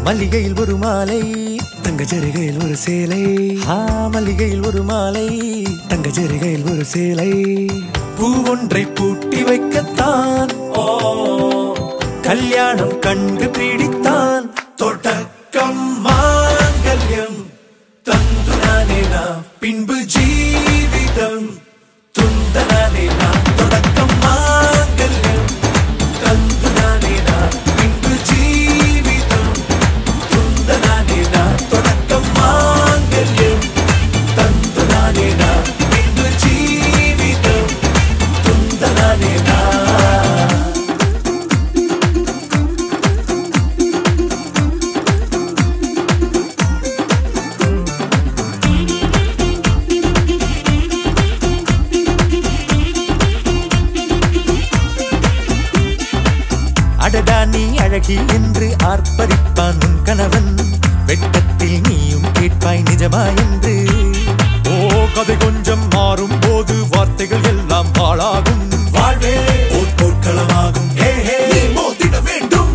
மல்லிகையில் ஒரு மாலை தங்க ஜரிகையில் ஒரு சேலை ஆ மல்லிகையில் ஒரு மாலை தங்க ஜரிகையில் ஒரு சேலை பூ ஒன்றை பூட்டி வைக்கத்தான் ஓ கல்யாணம் கண்டு பிடித்தான் தொடக்கம் மாங்கல்யம் தந்துனானே நாம் பின்பு ஜீவிதம் துந்தனானே நாம் தொடக்கம் மாங்கல்யம் தந்துனானே நாம் பின்பு ஜீவிதம் துந்தனானே நாம் தொடக்கம் மாங்கல்யம் தந்துனானே நாம் பின்பு ஜீவிதம் துந்தனானே நாம் அடடா நீ அழகி என்று ஆர்ப்பரிப்பான் உன் கணவன் வெட்கத்தில் நீயும் கேட்பாய் நிஜமா என்று ஓ கதை கொஞ்சம் மாறும் போது வார்த்தைகள் எல்லாம் பாழாகும் வாழ்வே ஓர் போர்க்களமாகும் ஹே ஹே நீ மோதிட வேண்டும்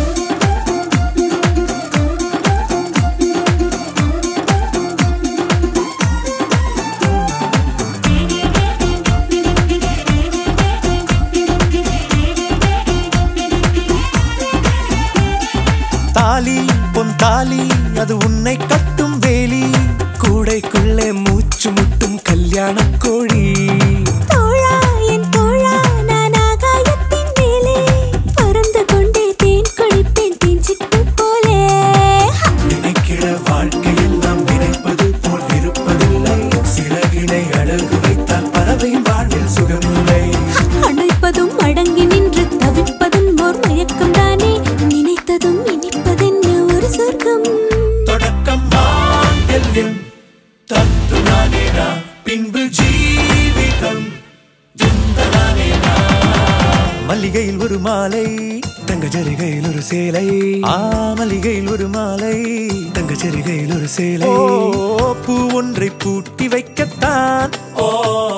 தாலி பொன் தாலி அது உன்னை கட்டும் வேலி கூடைக்குள்ளே மூச்சு முட்டும் கல்யாண கோழி தோழா என் தோழா நான் ஆகாயத்தின் மேலே பறந்து கொண்டே தேன் குடிப்பேன் தேஞ்சிட்டு போலே நினைக்கிற வாழ்க்கையில் நாம் நினைப்பது போல் இருப்பதில்லை சிறகினை அழகு வைத்தால் பறவை வாழ்வில் சுகமில்லை அணைப்பதும் அடங்கி நின்று தவிப்பதும் ஓர் மயக்கம் தானே நினைத்ததும் இனிப்பதென்ன ஒரு சொர்க்கம் தொடக்கம் மாங்கல்யம் தத்து நானேனா பின்பு ஜீவிதம் துந்தனானேனா மல்லிகையில் ஒரு மாலை தங்க ஜரிகையில் ஒரு சேலை ஆ மல்லிகையில் ஒரு மாலை தங்க ஜரிகையில் ஒரு சேலை ஓ பூ ஒன்றை பூட்டி வைக்கத்தான் ஓ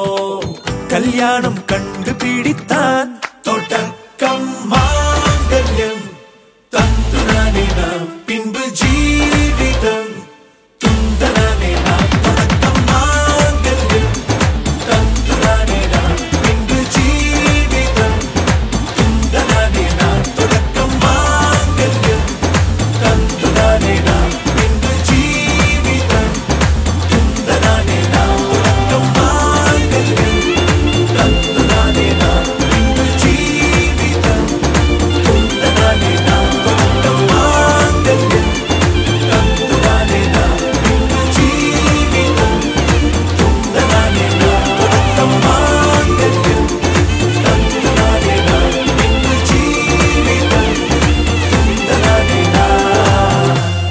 கல்யாணம் கண்டு பிடித்தான் தொடக்கம் மாங்கல்யம் தந்துனானே நாம் பின்பு ஜீவிதம் துந்தனானே நாம் தொடக்கம் மாங்கல்யம் தந்துனானே நாம் பின்பு ஜீவிதம் துந்தனானே நாம் தொடக்கம் மாங்கல்யம் தந்துனானே நாம் பின்பு ஜீவிதம் துந்தனானே நாம் தொடக்கம் மாங்கல்யம் தந்துனானே நாம் பின்பு ஜீவிதம் துந்தனானே நாம் தொடக்கம் மாங்கல்யம் தந்துனானே நாம் பின்பு ஜீவிதம் துந்தனானே நாம் தொடக்கம் மாங்கல்யம் தந்துனானே நாம் பின்பு ஜீவிதம் துந்தனானே நாம்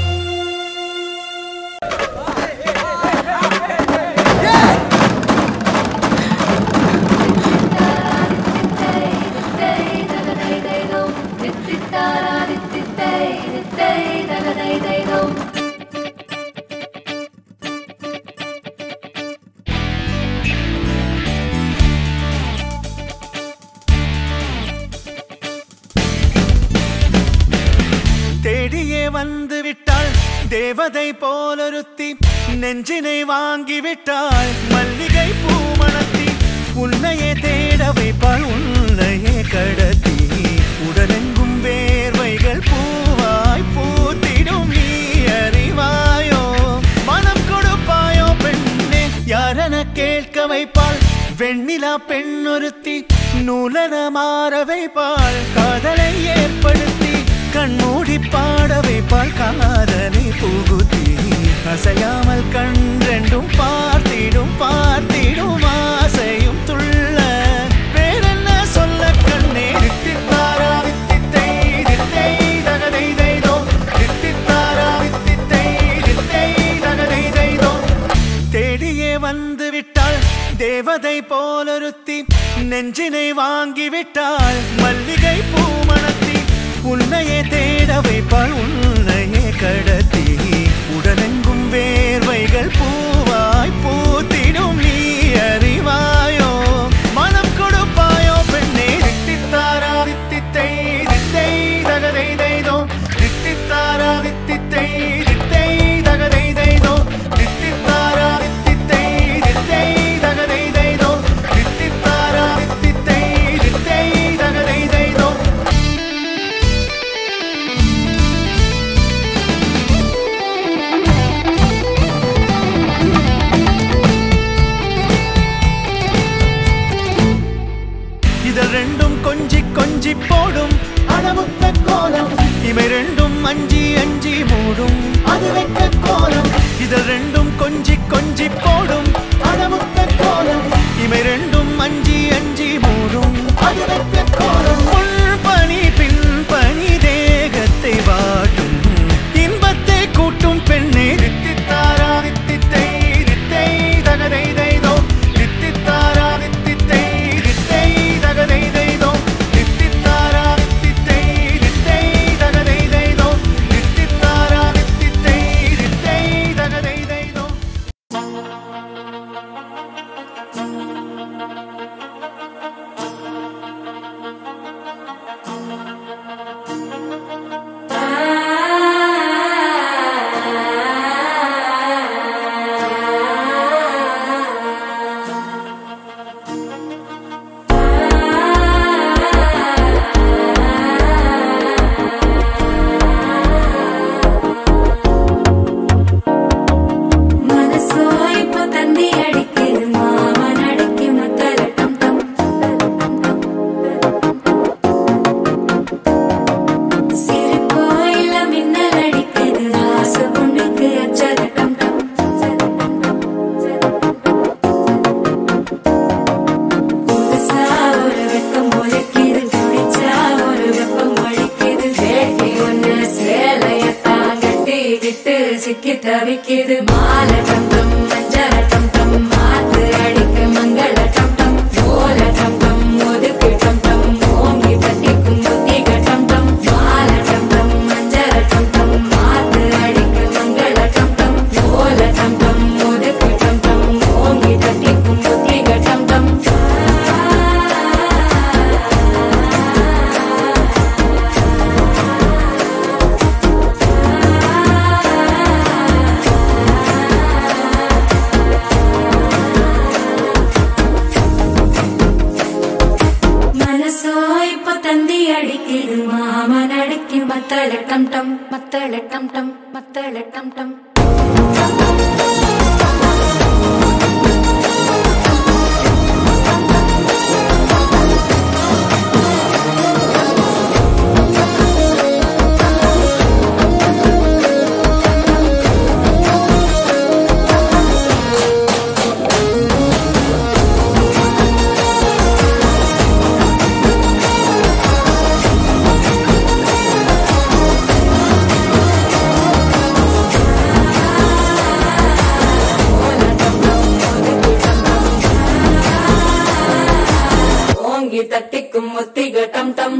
தேடியே வந்து விட்டாள் தேவதை போலொருத்தி நெஞ்சினை வாங்கி விட்டாள் மல்லிகை பூமணத்தி உன்னையே தேட வைப்பாள் உன்னையே கடத்தி உடலெங்கும் வேர்வைகள் பூவாய் பூத்திடும் நீ அறிவாயோ மனம் கொடுப்பாயோ பெண்ணே யாரென கேட்க வைப்பாள் வெண்ணிலா பெண்ணொருத்தி நூலன மாற வைப்பாள் காதலை ஏற்படுத்தி கண்மூடி பாட வைப்பாள் காதலை புகுத்தி அசையாமல் கண் ரெண்டும் பார்த்திடும் பார்த்திடும் ஆசையும் துள்ள வேறென்ன சொல்ல கண்ணே தித்தித்தாரா வித்தித்தை தித்தை தகதை தைதோ தித்தித்தாரா வித்தித்தை தித்தை தகதை தைதோ தேடியே வந்து விட்டாள் தேவதை போலொருத்தி நெஞ்சினை வாங்கி விட்டாள் மல்லிகை பூமணத்தி உன்னையே தேட வைப்பாள் உன்னையே கடத்தி உடலெங்கும் வேர்வைகள் பூவாய் பூத்திடும் நீ அறிவாயோ மனம் கொடுப்பாயோ பெண்ணே தித்தித்தாரா தித்தித்தை தித்தை தகதை தைதோ தித்தித்தாரா தித்தித்தை மத்தள டம் டம் மத்தள டம் டம் மத்தள டம் டம் ஓங்கி தட்டிக்கும் ஒத்திக டம் டம்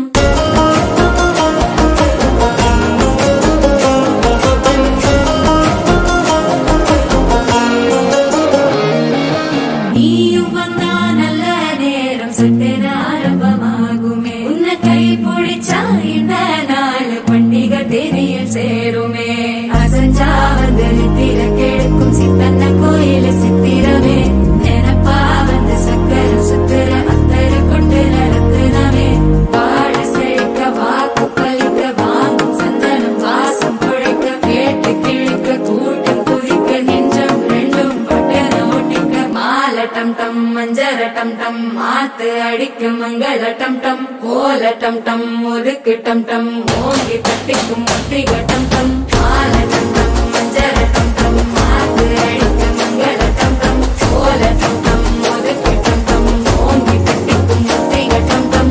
நீயும் வந்தா நல்ல நேரம் சட்டென ஆரம்பமாகுமே உன்னை கை பிடிச்சா இந்த நாள் பண்டிகை தேனியில் சேருமே அசஞ்சா வந்து நித்திர கெடுக்கும் சித்தன்ன கோயில சித்திரமே நினப்பா வந்து சக்கர சுத்துற அத்தர கொண்டு நடத்துனவே வாழ செழிக்க வாக்கு பலிக்க வாங்கும் சந்தனம் வாசம் குழைக்க கேட்டு கிழிக்க கூட்டம் குதிக்க நெஞ்சம் ரெண்டும் பட்டன ஒட்டிக்க மால டம் டம் மஞ்சர டம் டம் மாத்து அடிக்கும் மங்கள டம் டம் ஓல டம் டம் ஒதுக்கு டம் டம் ஓங்கி தட்டிக்கும் ஒத்திக டம் டம் மால டம் டம் மஞ்சர டம் டம் மாத்து அடிக்கும் மங்கள டம் டம் ஓல டம் டம் ஒதுக்கு டம் டம் ஓங்கி தட்டிக்கும் ஒத்திக டம் டம்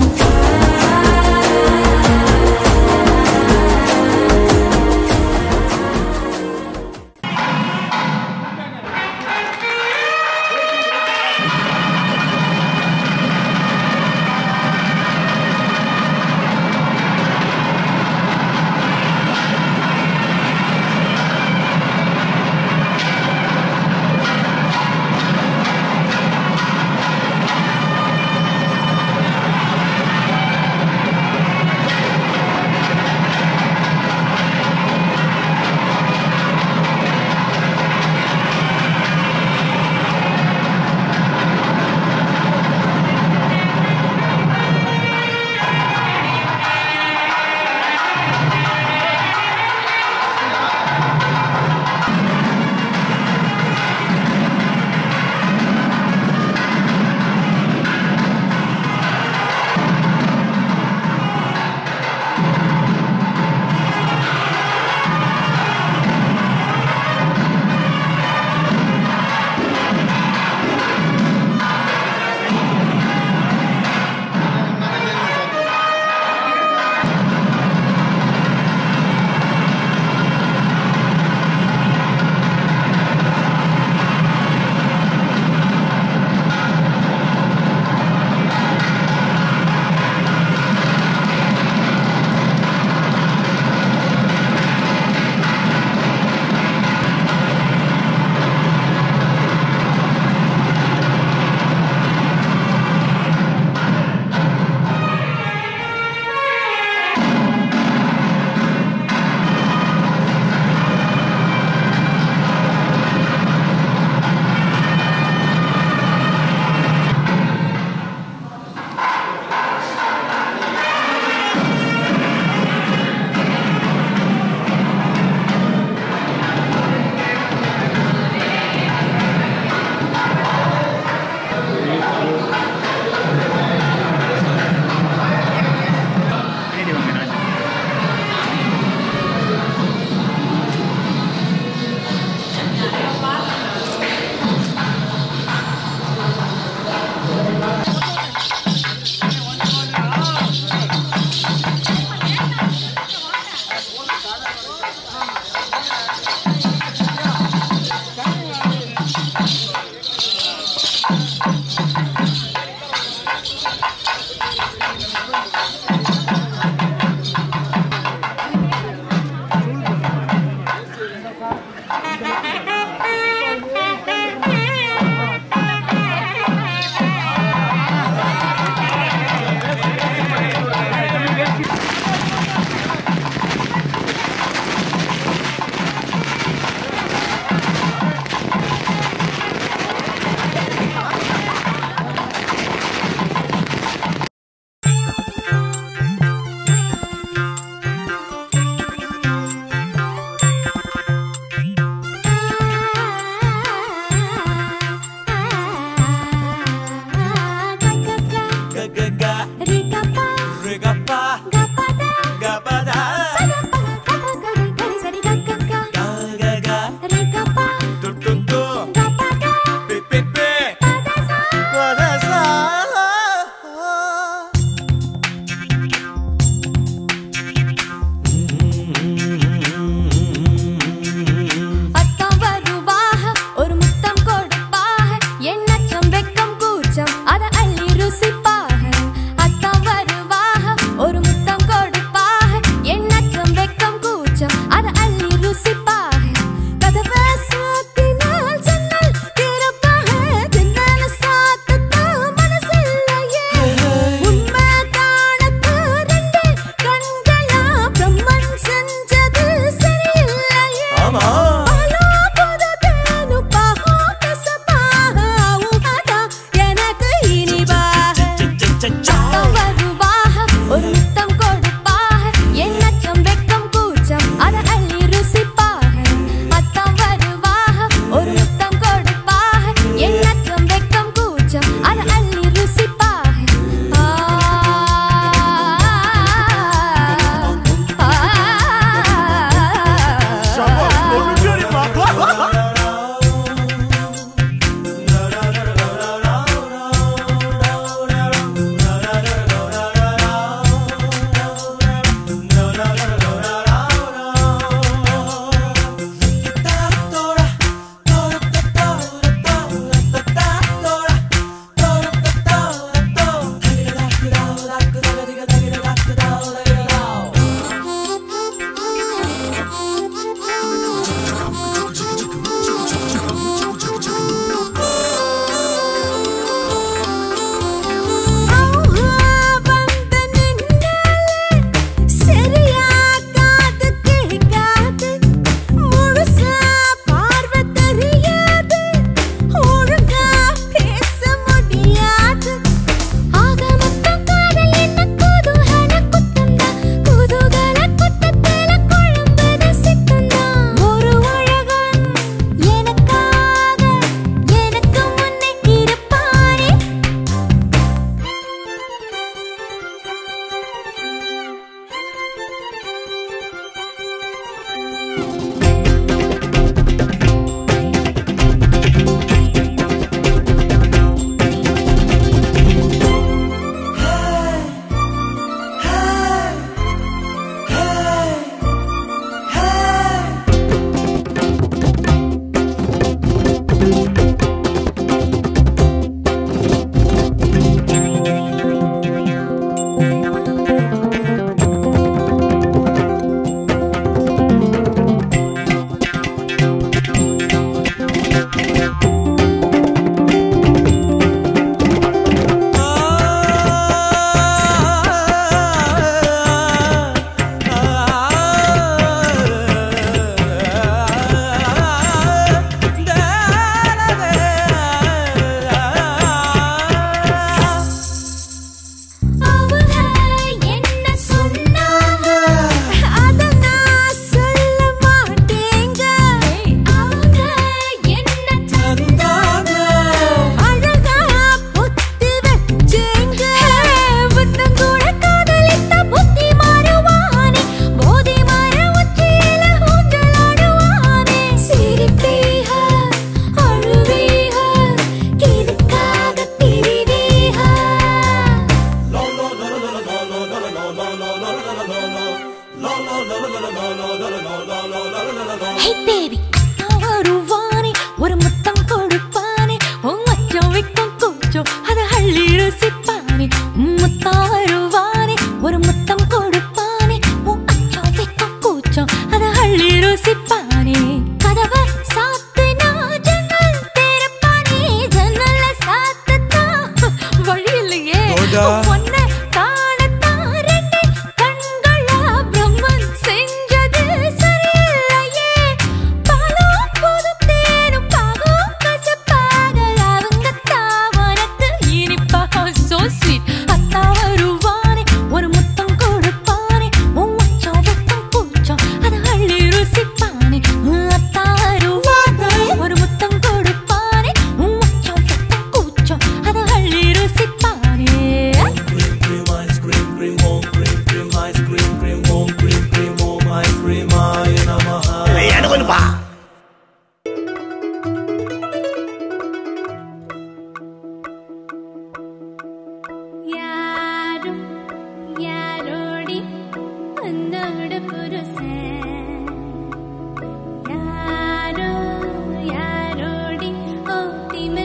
ஆ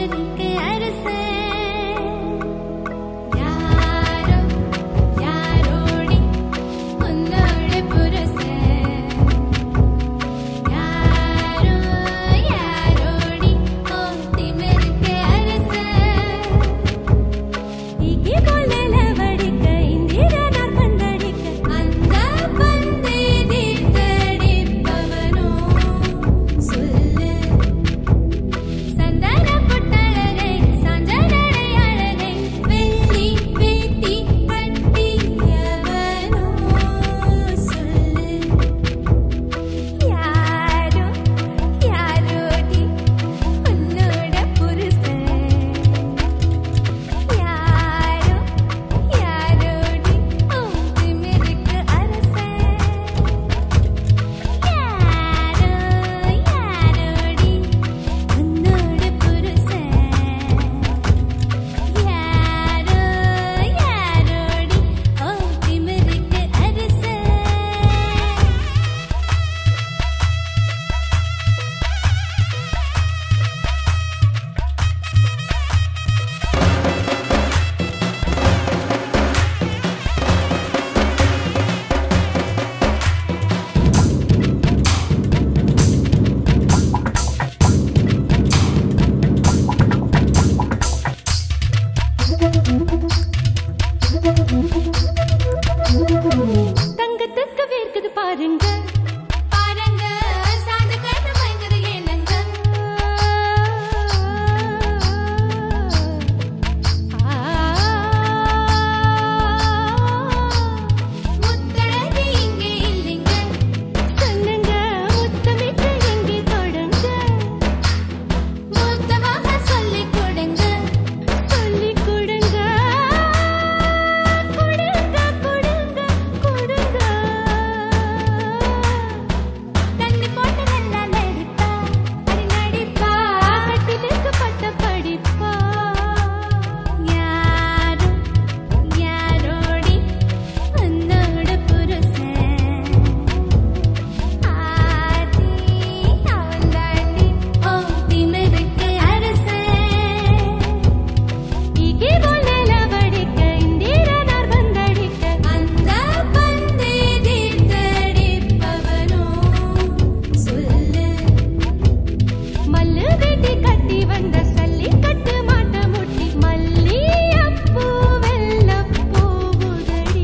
திமிருக்கு அரசே யாரோ யாரோடி உன்னோட புரசே யாரோ யாரோடி ஓ திமிருக்கு அரசே இங்கே போலல வடிக்க இந்திரனார் பந்தடிக்க அந்த பந்தை தீர்த்தடிப்பவனோ சொல்லு சந்தன புட்டழகை சஞ்சனடை அழகை வெள்ளி வேட்டி கட்டியவனோ சொல்லு யாரோ யாரோடி உன்னோட புருஷன் யாரோ யாரோடி ஓ திமிருக்கு அரசே யாரோ யாரோடி உன்னோட புருஷன் யாரோ யாரோடி ஓ திமிருக்கு அரசே தங்கத்துக்கு வேர்க்குது பாருங்க பாருங்க சாந்து கட்டு பயங்கர ஏனங்க முத்தழகு இங்கே இல்லைங்க சொல்லுங்க முத்தமிட்டு எங்கே தொடங்க மூத்தமாக சொல்லிக் கொடுங்க சொல்லிக் கொடுங்க கொடுங்க கொடுங்க கொடுங்க தண்ணி போட்டதெல்லாம் நடிப்பா அடி நடிப்பா கட்டிலுக்கு பட்ட படிப்பா யாரோ யாரோடி உன்னோட புருஷன் ஆதி அவன் தாண்டி ஓ திமிருக்கு அரசன் இங்கே போல வடிக்க இந்திரனார் வந்தடிக்க அந்த பந்தை தீர்த்தடிப்பவனோ சொல்லு மல்லு வெட்டி கட்டி வந்த சல்லி கட்டு மாட்ட முட்டி மல்லியப்பூ வெள்ளப்பூ உதடி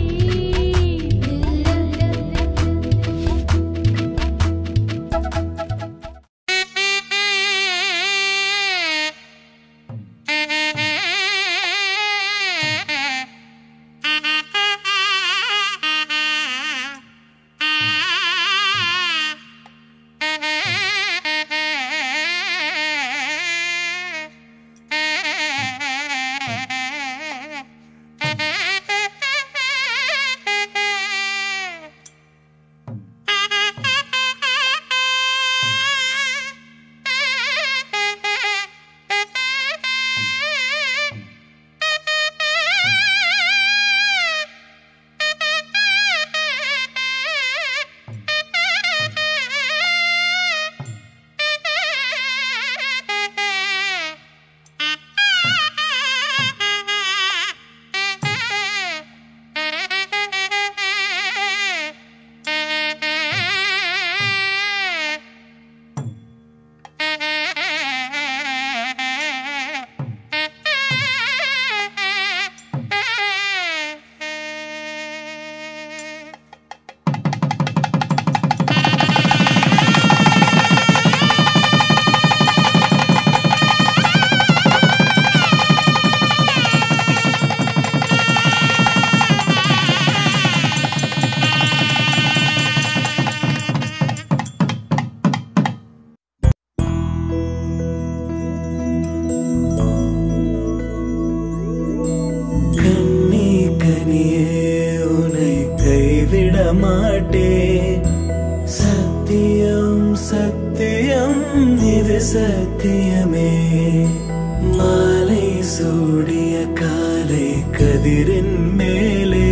கண்ணே கனியே உன்னை கைவிட மாட்டேன் சத்தியம் சத்தியம் இது சத்தியமே மாலை சூடிய காலை கதிரின் மேலே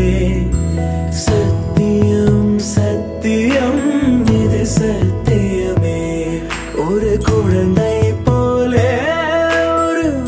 சத்தியம் சத்தியம் இது சத்தியமே ஒரு குழந்தை போலே ஒரு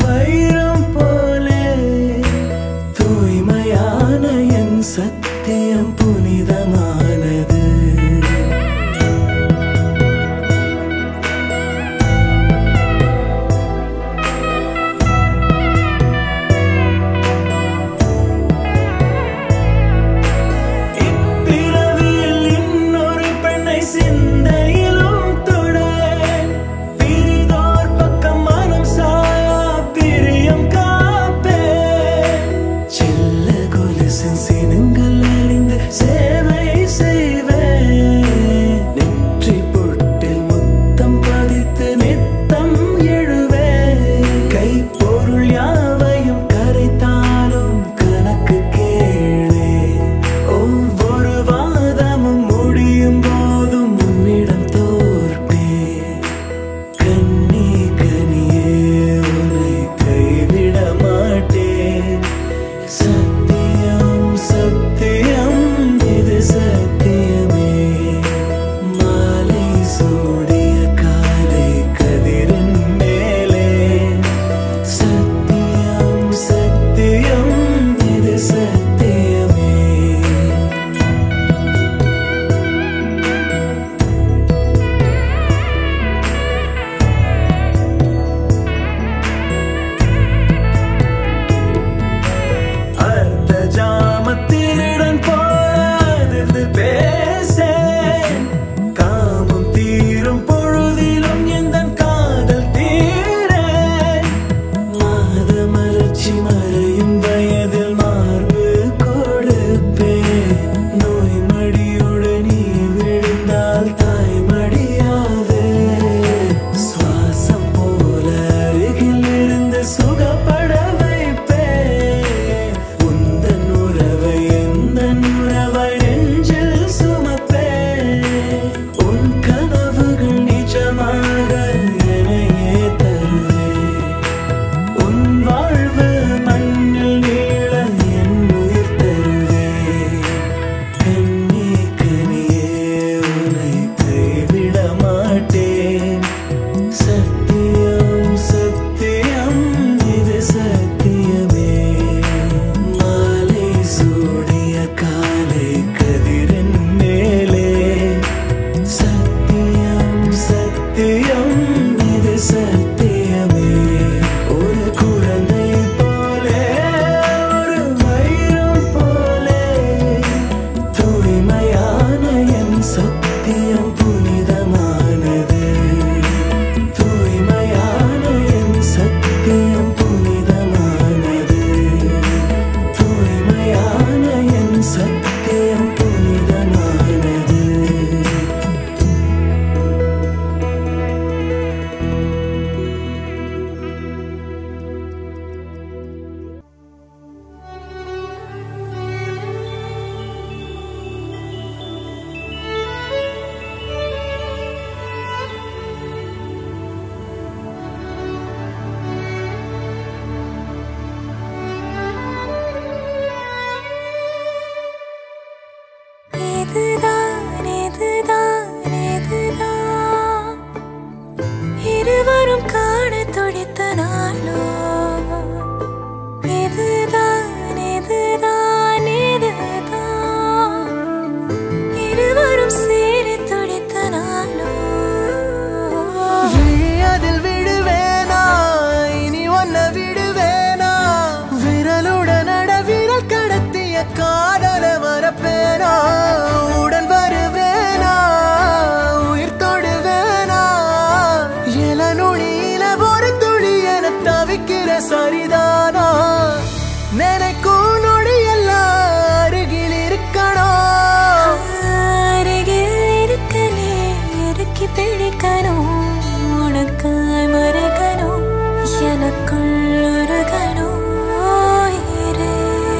சரிதானா நினைக்கும் நொடியெல்லாம் அருகில் இருக்கணும் அருகில் இருக்கனே இறுக்கி பிடிக்கணும் உனக்காய் மறைக்கணும் எனக்குள் உருகணும் உயிரே.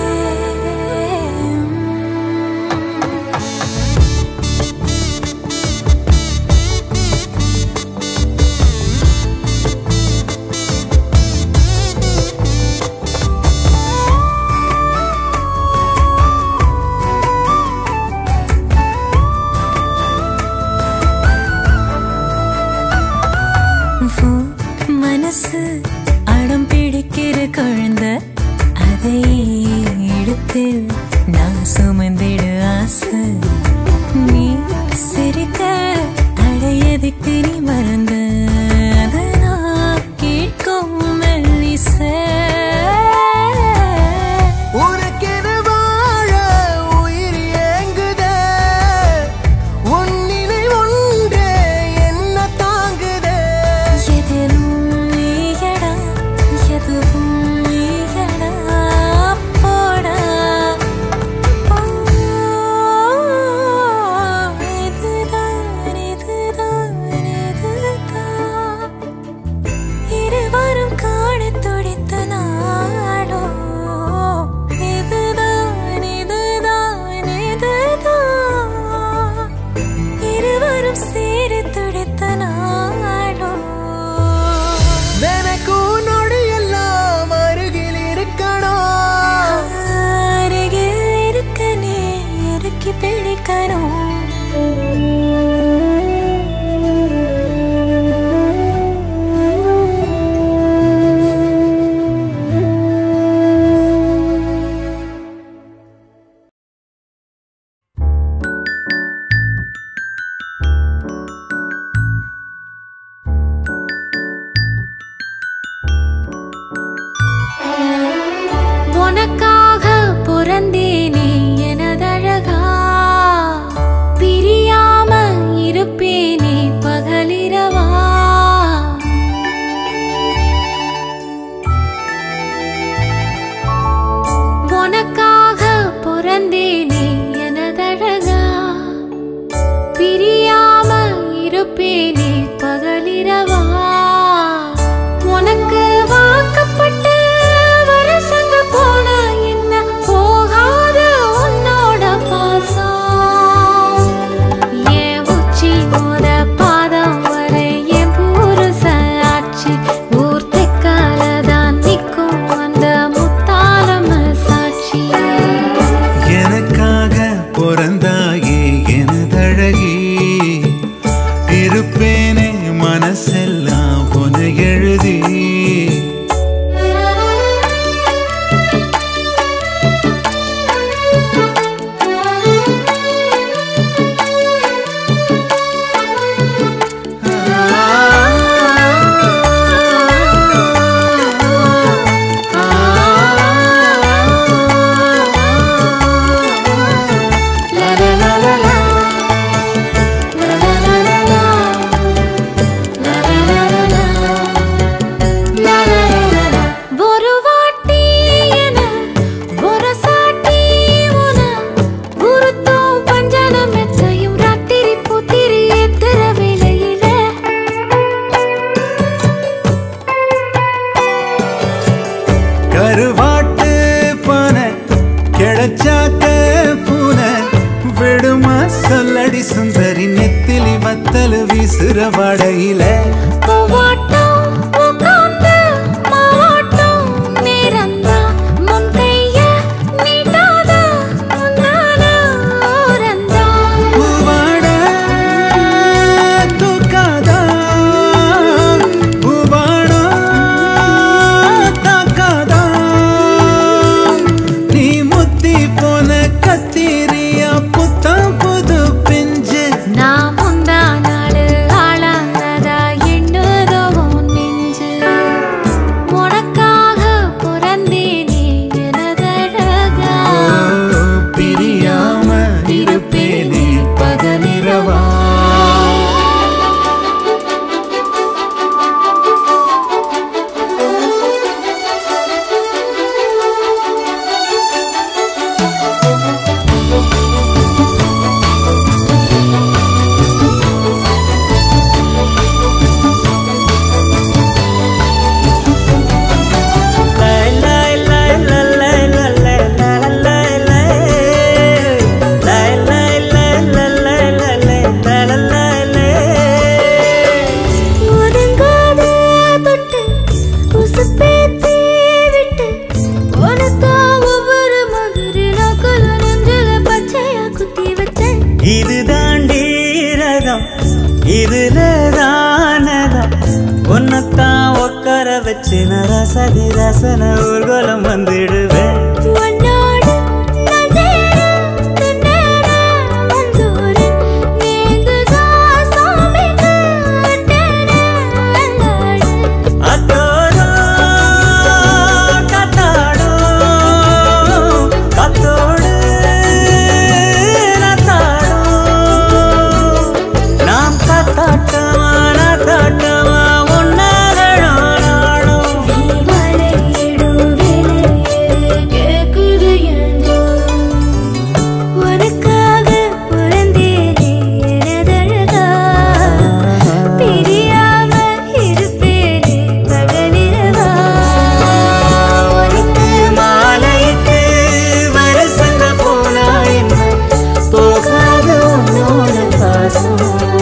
ஓ, மனசு அடம் பிடிக்கிற குழந்தை அதை எடுத்து நான் சுமந்திடு ஆசை நீ சிரிக்க அடையதுக்கு நீ மறந்த அதை நான் கேட்கும் மெல்லிசை உனக்கென வாழ உயிர் ஏங்குதே உன் நினைவு ஒன்றே என்ன தாங்குதே எதிலும் நீயடா, எதுவும் நீயடா, போடா. ஓ, இதுதான், இதுதான், இதுதான். இருவரும் காணத் துடித்த நாளோ. இதுதான், இதுதான், இதுதான். இருவரும் சேர துடித்த நாளோ நினைக்கும் நொடியெல்லாம் அருகில் இருக்கணும் அருகில் இருக்க நீ இறுக்கி பிடிக்கணும் உனக்காக பிறந்தேனே எனதழகா பிரியாம இருப்பேனே பகலிரவா உனக்காக பிறந்தேனே எனதழகா பிரியாம இருப்பேனே பகலிரவா உனக்கு வாக்கப்பட்ட வருஷங்க போன என்ன போகாத உன்னோட பாசம் என் உச்சி மோத பாதம் வரை என் புருஷ ஆட்சி ஊர் தெக்கால தான் நிற்கும் அந்த முத்தாரம் சாட்சி எனக்காக பிறந்தாயே எனதழகி இருப்பேனே மனசெல்லாம் உன எழுதி ஒரு வாட்டி என ஒரு சாட்டி உன குருத்தம் பஞ்சனம் மெத்தையும் ராத்திரி புத்திரி ஏத்துற வேளையில கருவாட்டு பானை கிடைச்சாக்க பூனை விடுமா சொல்லடி சுந்தரி நெத்திலி வத்தல் வீசுற வடையில பூவாட்டம் உட்கார்ந்து மாவாட்டம் நேரந்தான் முன் கைய நீட்டாத முன்னால ஓரந்தான் பூவாட தூக்காதா பூவாடா தாக்காதா நீ முத்தி போன கத்திரியா புத்தம் புது பிஞ்சு நான் முந்தா நாள் ஆளானதா வச்சு நரசதி ரசன ஊர்வலம் வந்திடுவேன் உன்னோடு நான் சேர தன்னேன வந்தோரன் நீங்குதா சாமிக்கு அட்டன அல்லாடு அத்தோடும் காத்தாடும் காத்தோடு நாத்தாடும் நாம் காத்தாட்டமா நாத்தாட்டமா ஒன்னாகணும் நாடும் நீ மலையிடும் விலையிடு கேக்குது என்றோ உனக்காக பிறந்தேனே எனதழகா பிரியாம இருப்பேனே பகலிரவா உனக்கு மாலையிட்டு வருசங்க போனா என்ன போகாத உன்னோட பாசம்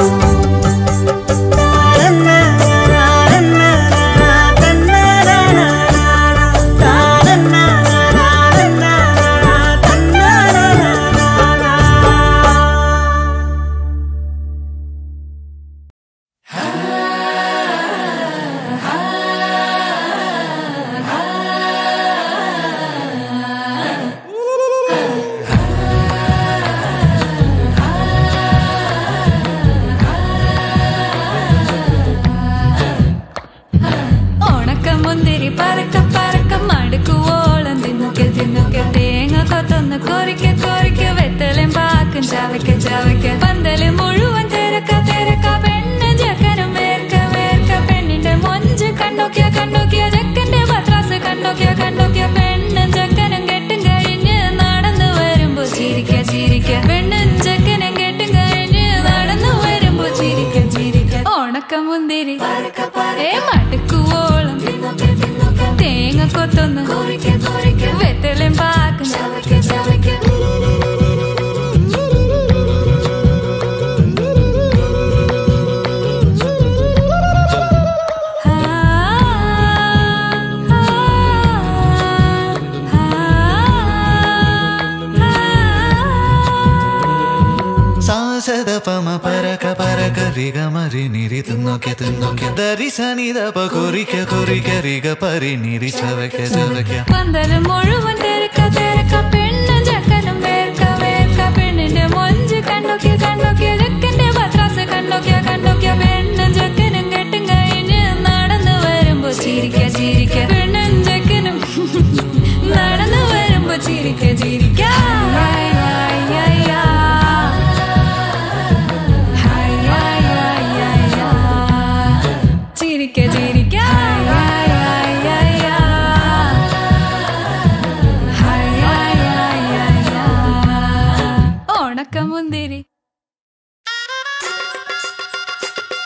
ഉണക്ക മുന്തിരി പറക്ക പറക്ക മടുക്കു ഓളം തിന്നുക്കെ തിന്നുക്കെ തേങ്ങ കൊത്തൊന്ന് കൊറിക്ക കൊറിക്ക വെത്തലും പാക്കും ചവയ്ക്ക ചവയ്ക്ക പന്തല് മുഴുവൻ തിരക്ക തിരക്ക പെണ്ണ് ജക്കനും വേർക്ക വേർക്ക പെണ്ണിന്റെ മൊഞ്ച് കണ്ടോക്കിയ കണ്ടോക്കിയ ജക്കന്റെ പത്രാസ് കണ്ടോക്കിയ കണ്ടോക്കിയ പെണ്ണും ജക്കനും കെട്ടും കഴിഞ്ഞ് നടന്നു വരുമ്പോ ചിരിക്ക ചിരിക്ക പെണ്ണും ജക്കനും കെട്ടും കഴിഞ്ഞ് നടന്നു വരുമ്പോ ചിരിക്ക ചിരിക്ക ഉണക്ക മുന്തിരി ഏ മടുക്കുവോളം തേങ്ങ കൊത്തൊന്ന് വെത്തലും പാക്കും ಸಾಸದ ಪಮ ಪರಕ ಪರಕ ರಿಗ ಮರಿ ನಿರಿ ತಿನ್ನೋಕೆ ತಿನ್ನೋಕೆ ದರಿ ಸನಿದಪ ಕೊರಿಕೆ ಕೊರಿಕೆ ರಿಗ ಪರಿ ನಿರಿ ಚವಕೆ ಚವಕೆ പന്തല് മുഴുവൻ തിരക്ക തിരക്ക പെണ്ണ് ജക്കനും വേർക്ക വേർക്ക പെണ്ണിന്റെ മൊഞ്ച് കണ്ടോക്കിയ കണ്ടോക്കിയ ജക്കന്റെ പത്രാസ് കണ്ടോക്കിയ കണ്ടോക്കിയ പെണ്ണും ജക്കനും കെട്ടും കഴിഞ്ഞ് നടന്നു വരുമ്പോ ചിരിക്ക ചിരിക്ക പെണ്ണും ജക്കനും നടന്നു വരുമ്പോ ചിരിക്ക ചിരിക്ക hi hi hi hi hi hi hi hi ചിരിക്ക ചിരിക്ക hi hi hi hi hi hi hi hi ഉണക്ക മുന്തിരി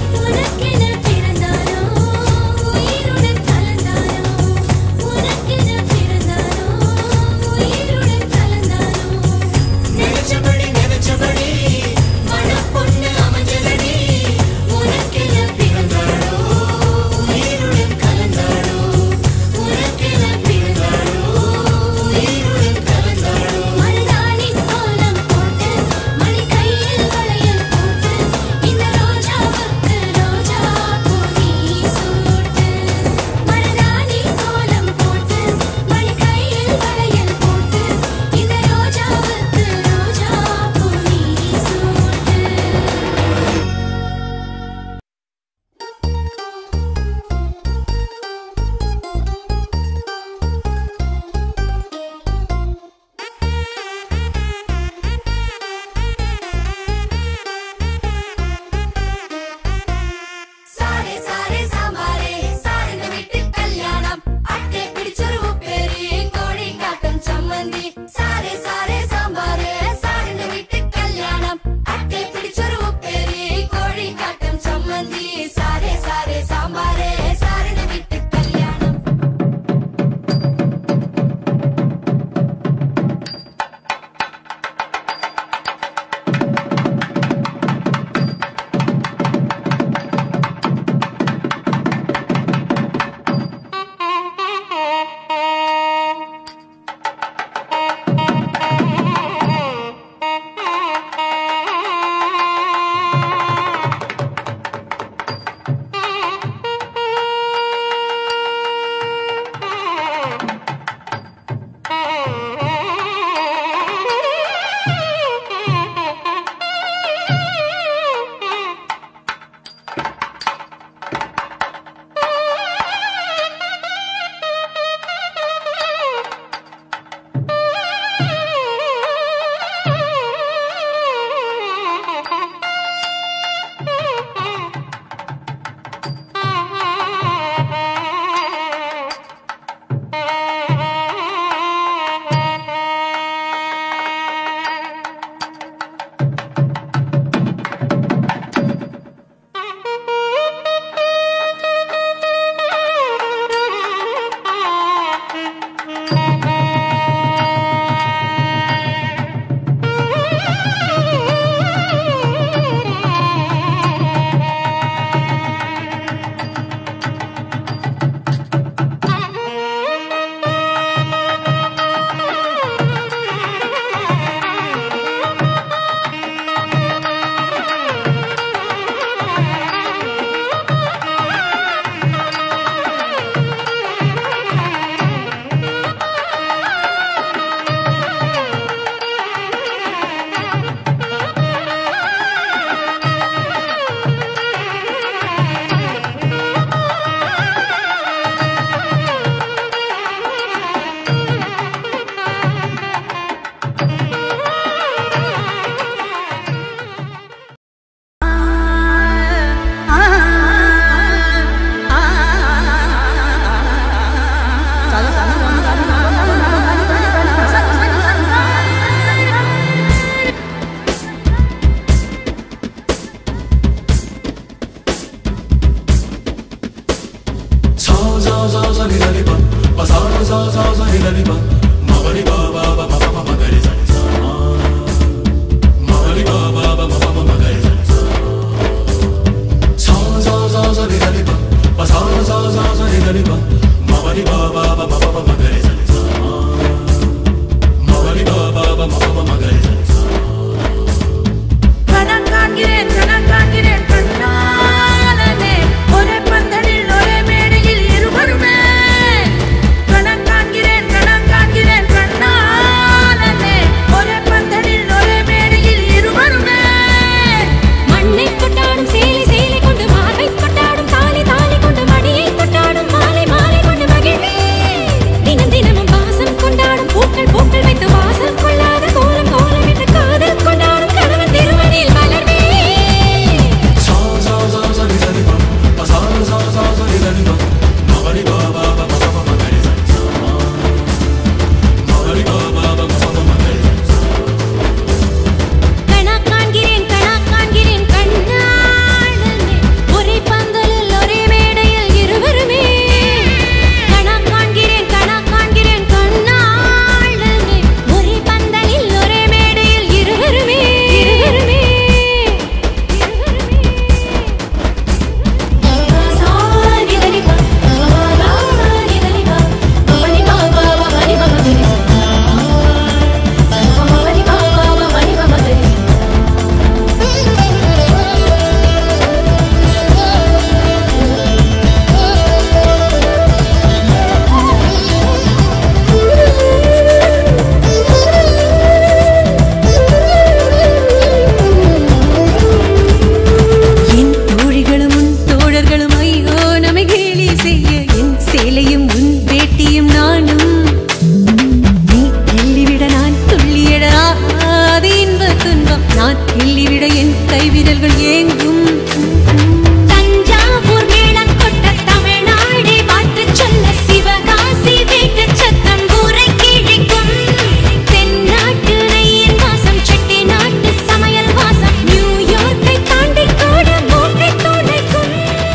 கணக்காகிறேன் கணக்காகிறேன் கண்ணாலனே ஒரே பந்தலில் ஒரே மேடையில் இருவருமே கணக்காகிறேன் கணக்காகிறேன் கண்ணாலனே ஒரே பந்தலில் ஒரே மேடையில் இருவருமே மண்ணை கொட்டாடும் சேலை சேலை கொண்டு மாலை கொட்டாடும் தாலி தாலி கொண்டு மடியை கொட்டாடும் மாலை மாலை கொண்டு மகிழ்வே தினம் தினமும் வாசம் கொண்டாடும் பூக்கள் பூக்கள் வைத்து வாசல் கொள்ளாத கோலம் கோலம் விட்டு காதல் கொண்டாடும் கணவன் திருமணியில் மலர்வே கணா காண்கிறேன் கணா காண்கிறேன் கண்ணாளனே ஒரே பந்தலில் ஒரே மேடையில் இருவருமே கணா காண்கிறேன் கணா காண்கிறேன் கண்ணாளனே ஒரே பந்தலில் ஒரே மேடையில் இருவருமே இருவருமே சானிதனிபா சானிதனிபா பவனிபா பாபா மணிபா மகரி சமபவனிபா பாபா மணிபா மகரி என் தோழிகளும் உன் தோழர்களும் ஐயோ நம்மை கேலி செய்ய என் சேலையும் உன் வேட்டியும் நானும் நீ கிள்ளிவிட நான் துள்ளியடாது இன்ப துன்பம் நான் கிள்ளிவிட என் கைவிரல்கள் ஏங்கும் தஞ்சாவூர் மேளம் கொட்ட தமிழ்நாடே வாழ்த்து சொல்ல சிவகாசி வீட்டு சத்தம் ஊரை கிழிக்கும் தென்னாட்டு நெய்யின் வாசம் செட்டி நாட்டு சமையல் வாசம் நியூயார்க்கை தாண்டி கூட மூக்கை துடைக்கும்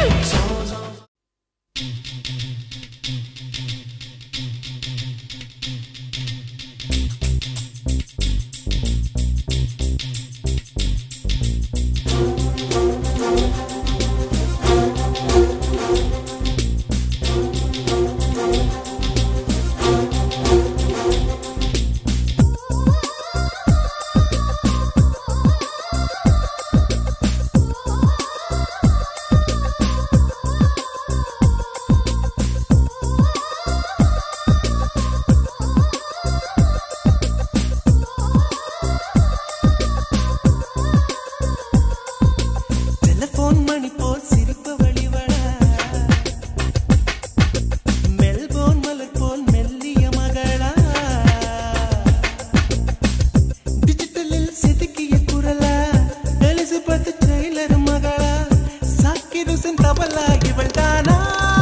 டெலிபோன் மணி போல் சிரிப்பு வழிவட மெல்போன் மலர் போல் மெல்லிய மகளா டிஜிட்டலில் செதுக்கிய குரலா எலிசபெத் டெய்லர் மகளா சாக்கிருசன் தபலா இவள் தானா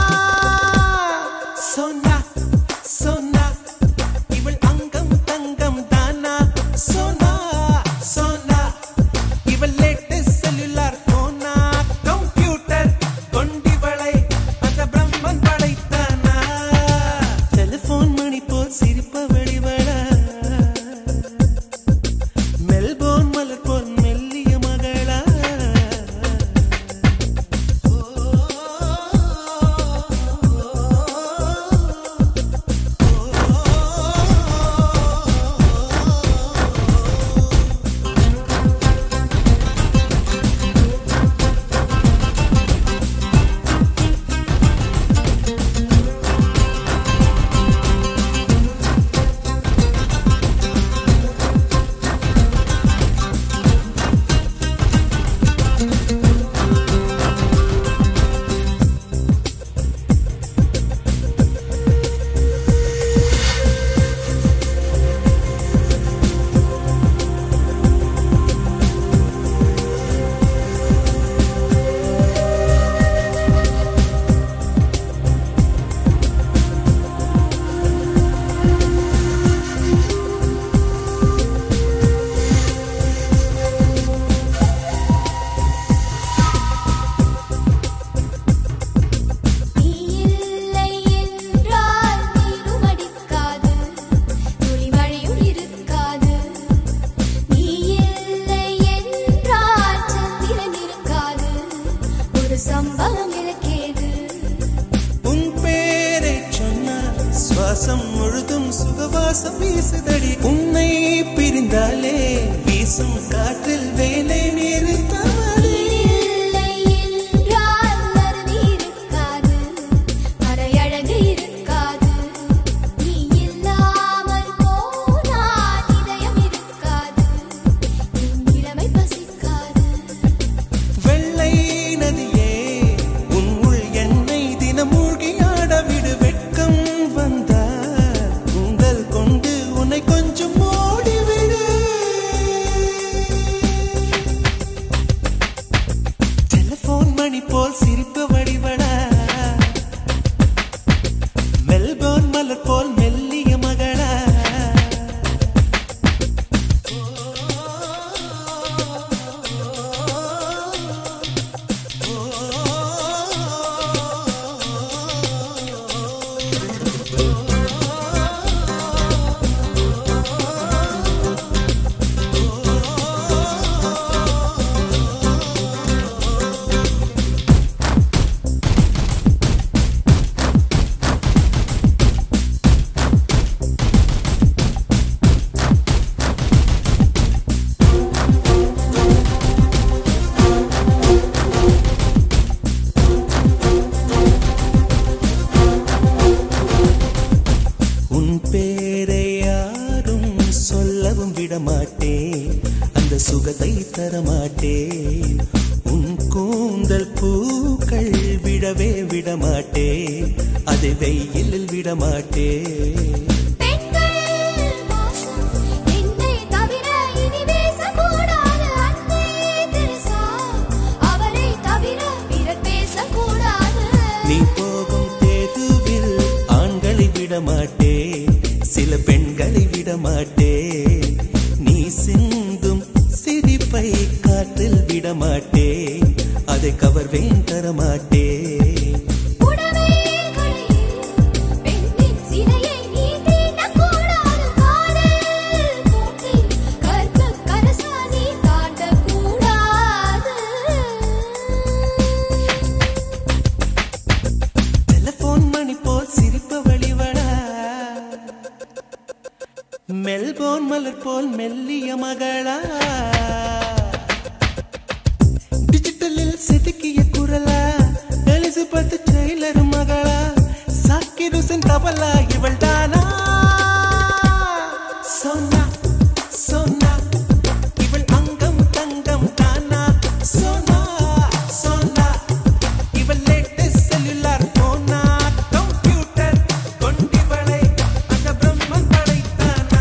சோனா சோனா இவள் அங்கம் தங்கம் தானா சோனா சோனா இவள் லேட்டஸ்ட் செல்லுலார் போனா கம்ப்யூட்டர் கொண்டிவளை அந்த பிரம்மன் படைத்தானா டெலிபோன் மணி போல் சிரிப்ப வெளிவள மெல்போன் மலர் போல் மெல்லிய மகளா ஓ சுவாசம் முழுதும் சுகவாசம் வீசுதடி உன்னை பிரிந்தாலே வீசும் காற்றில் வேலை நிறுத்தாமலே இல்லை என்றால் மறதி இருக்காது மறையழகு இருக்காது நீ இல்லாமல் போனால் இதயம் இருக்காது என் இளமை பசிக்காது வெள்ளை நதியே உன் உள் என்னை தினம் மூழ்கியாட விடு வெட்கம் வந்தால் உங்கள் கொண்டு உன்னை கொஞ்சம் ஓடிவிடு டெலிபோன் மணி போல் சிரிப்பு வடிவடா மெல்போர்ன் மலர் போல் மெல்லிய மகளா உன் பேரை யாரும் சொல்லவும் விடமாட்டேன் அந்த சுகத்தை தரமாட்டேன் உன் கூந்தல் பூக்கள் விடவே விடமாட்டேன் அதை வெயிலில் விடமாட்டேன் பெண்கள் மோசம் என்னை தவிர இனி பேசக்கூடாது அன்பே தெரசா அவரை தவிர பிறர் பேசக்கூடாது நீ போகும் தேதுவில் ஆண்களை விடமாட்டேன் சில பெண்களை விடமாட்டேன் நீ சிந்தும் சிரிப்பை காற்றில் விடமாட்டேன் அதை கவர்வேன் தரமாட்டேன் புடவை கடையில் பெண்ணின் சிறையை நீ தீண்டக்கூடாது காதல் கூட்டில் கற்பு கரசா நீ தாண்டக்கூடாது டெலிபோன் மணி போல் சிரிப்பு வழிவடா மெல்போன் மலர் போல் மெல்லிய மகளா டிஜிட்டலில் செதுக்கிய குரலா எலிசபெத் டெய்லர் மகளா சாக்கிர் ஹுசேன் தபலா இவள் தானா சோனா சோனா இவள் அங்கம் தங்கம் தானா சோனா சோனா இவள் லேட்டஸ்ட் செல்லுலார் போனா கம்ப்யூட்டர் கொண்டிவளை அந்த பிரம்மன் படைத்தானா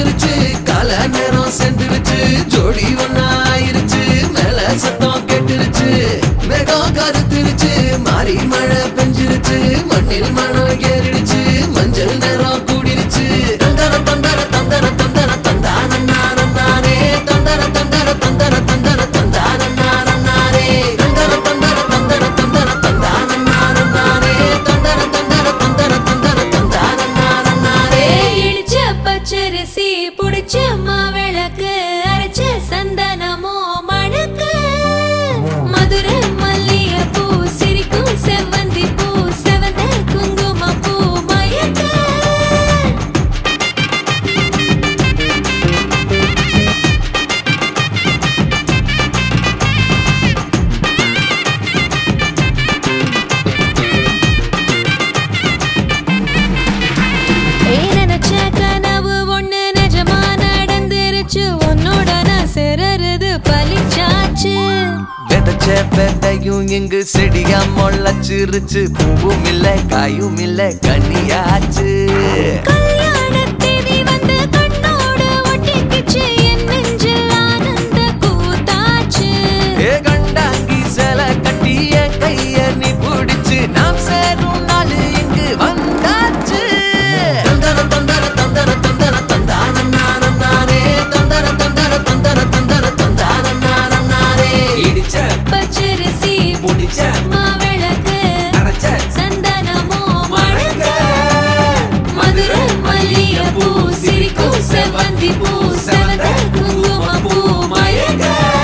வந்துருச்சு கால நேரம் சென்றுருச்சு ஜோடி ஒன்னா ஆயிருச்சு மேல சத்தம் கேட்டுருச்சு மேகம் கருத்துருச்சு மாறி மழை பெஞ்சிருச்சு மண்ணில் மனம் ஏறிடுச்சு மஞ்சள் நேரம் கூடிருச்சு தந்தர தந்தர தந்தர தந்தர தந்தான நானே தந்தர தந்தர தந்தர தந்தர தந்தான நானே தந்தர தந்தர தந்தர தந்தர தந்தான நானே தந்தர தந்தர தந்தர தந்தர தந்தான நானே இடிச்ச பச்சரிசி புடிச்ச மாவிளக்கு அரைச்ச சந்தனமோ மணக்கு மதுரை மல்லிகைப்பூ சிரிக்கும் செவ்வந்தி பூ செவந்த குங்குமப்பூ மயக்க ஏன் நினைச்ச கனவு ஒண்ணு நிஜமா நடந்துருச்சு உன்னோட நான் சிறருது பலிச்சாச்சு விதைச்ச விதையும் இங்கு செடியா முளைச்சிருச்சு பூவும் இல்ல காயும் இல்ல கனியாச்சு கல்யாண தேதி வந்து கண்ணோட ஒட்டிக்கிச்சு என் நெஞ்சில் ஆனந்த கூத்தாச்சு ஏ கண்டாங்கி சில கட்டி என் கைய நீ பிடிச்சு நாம் சேரும் நாள் இங்கு வந்தாச்சு தந்தர தந்தர தந்தர தந்தர தந்தான நானம் நானே தந்தர தந்தர தந்தர தந்தர தந்தான நானம் நானே இடிச்ச பச்சரிசி முடிச்ச மாவிளக்கு அரைச்ச சந்தனமோ மணக்க மதுரை மல்லிகைப்பூ சிரிக்கும் செவ்வந்தி பூ செவந்த குங்குமப்பூ மயக்க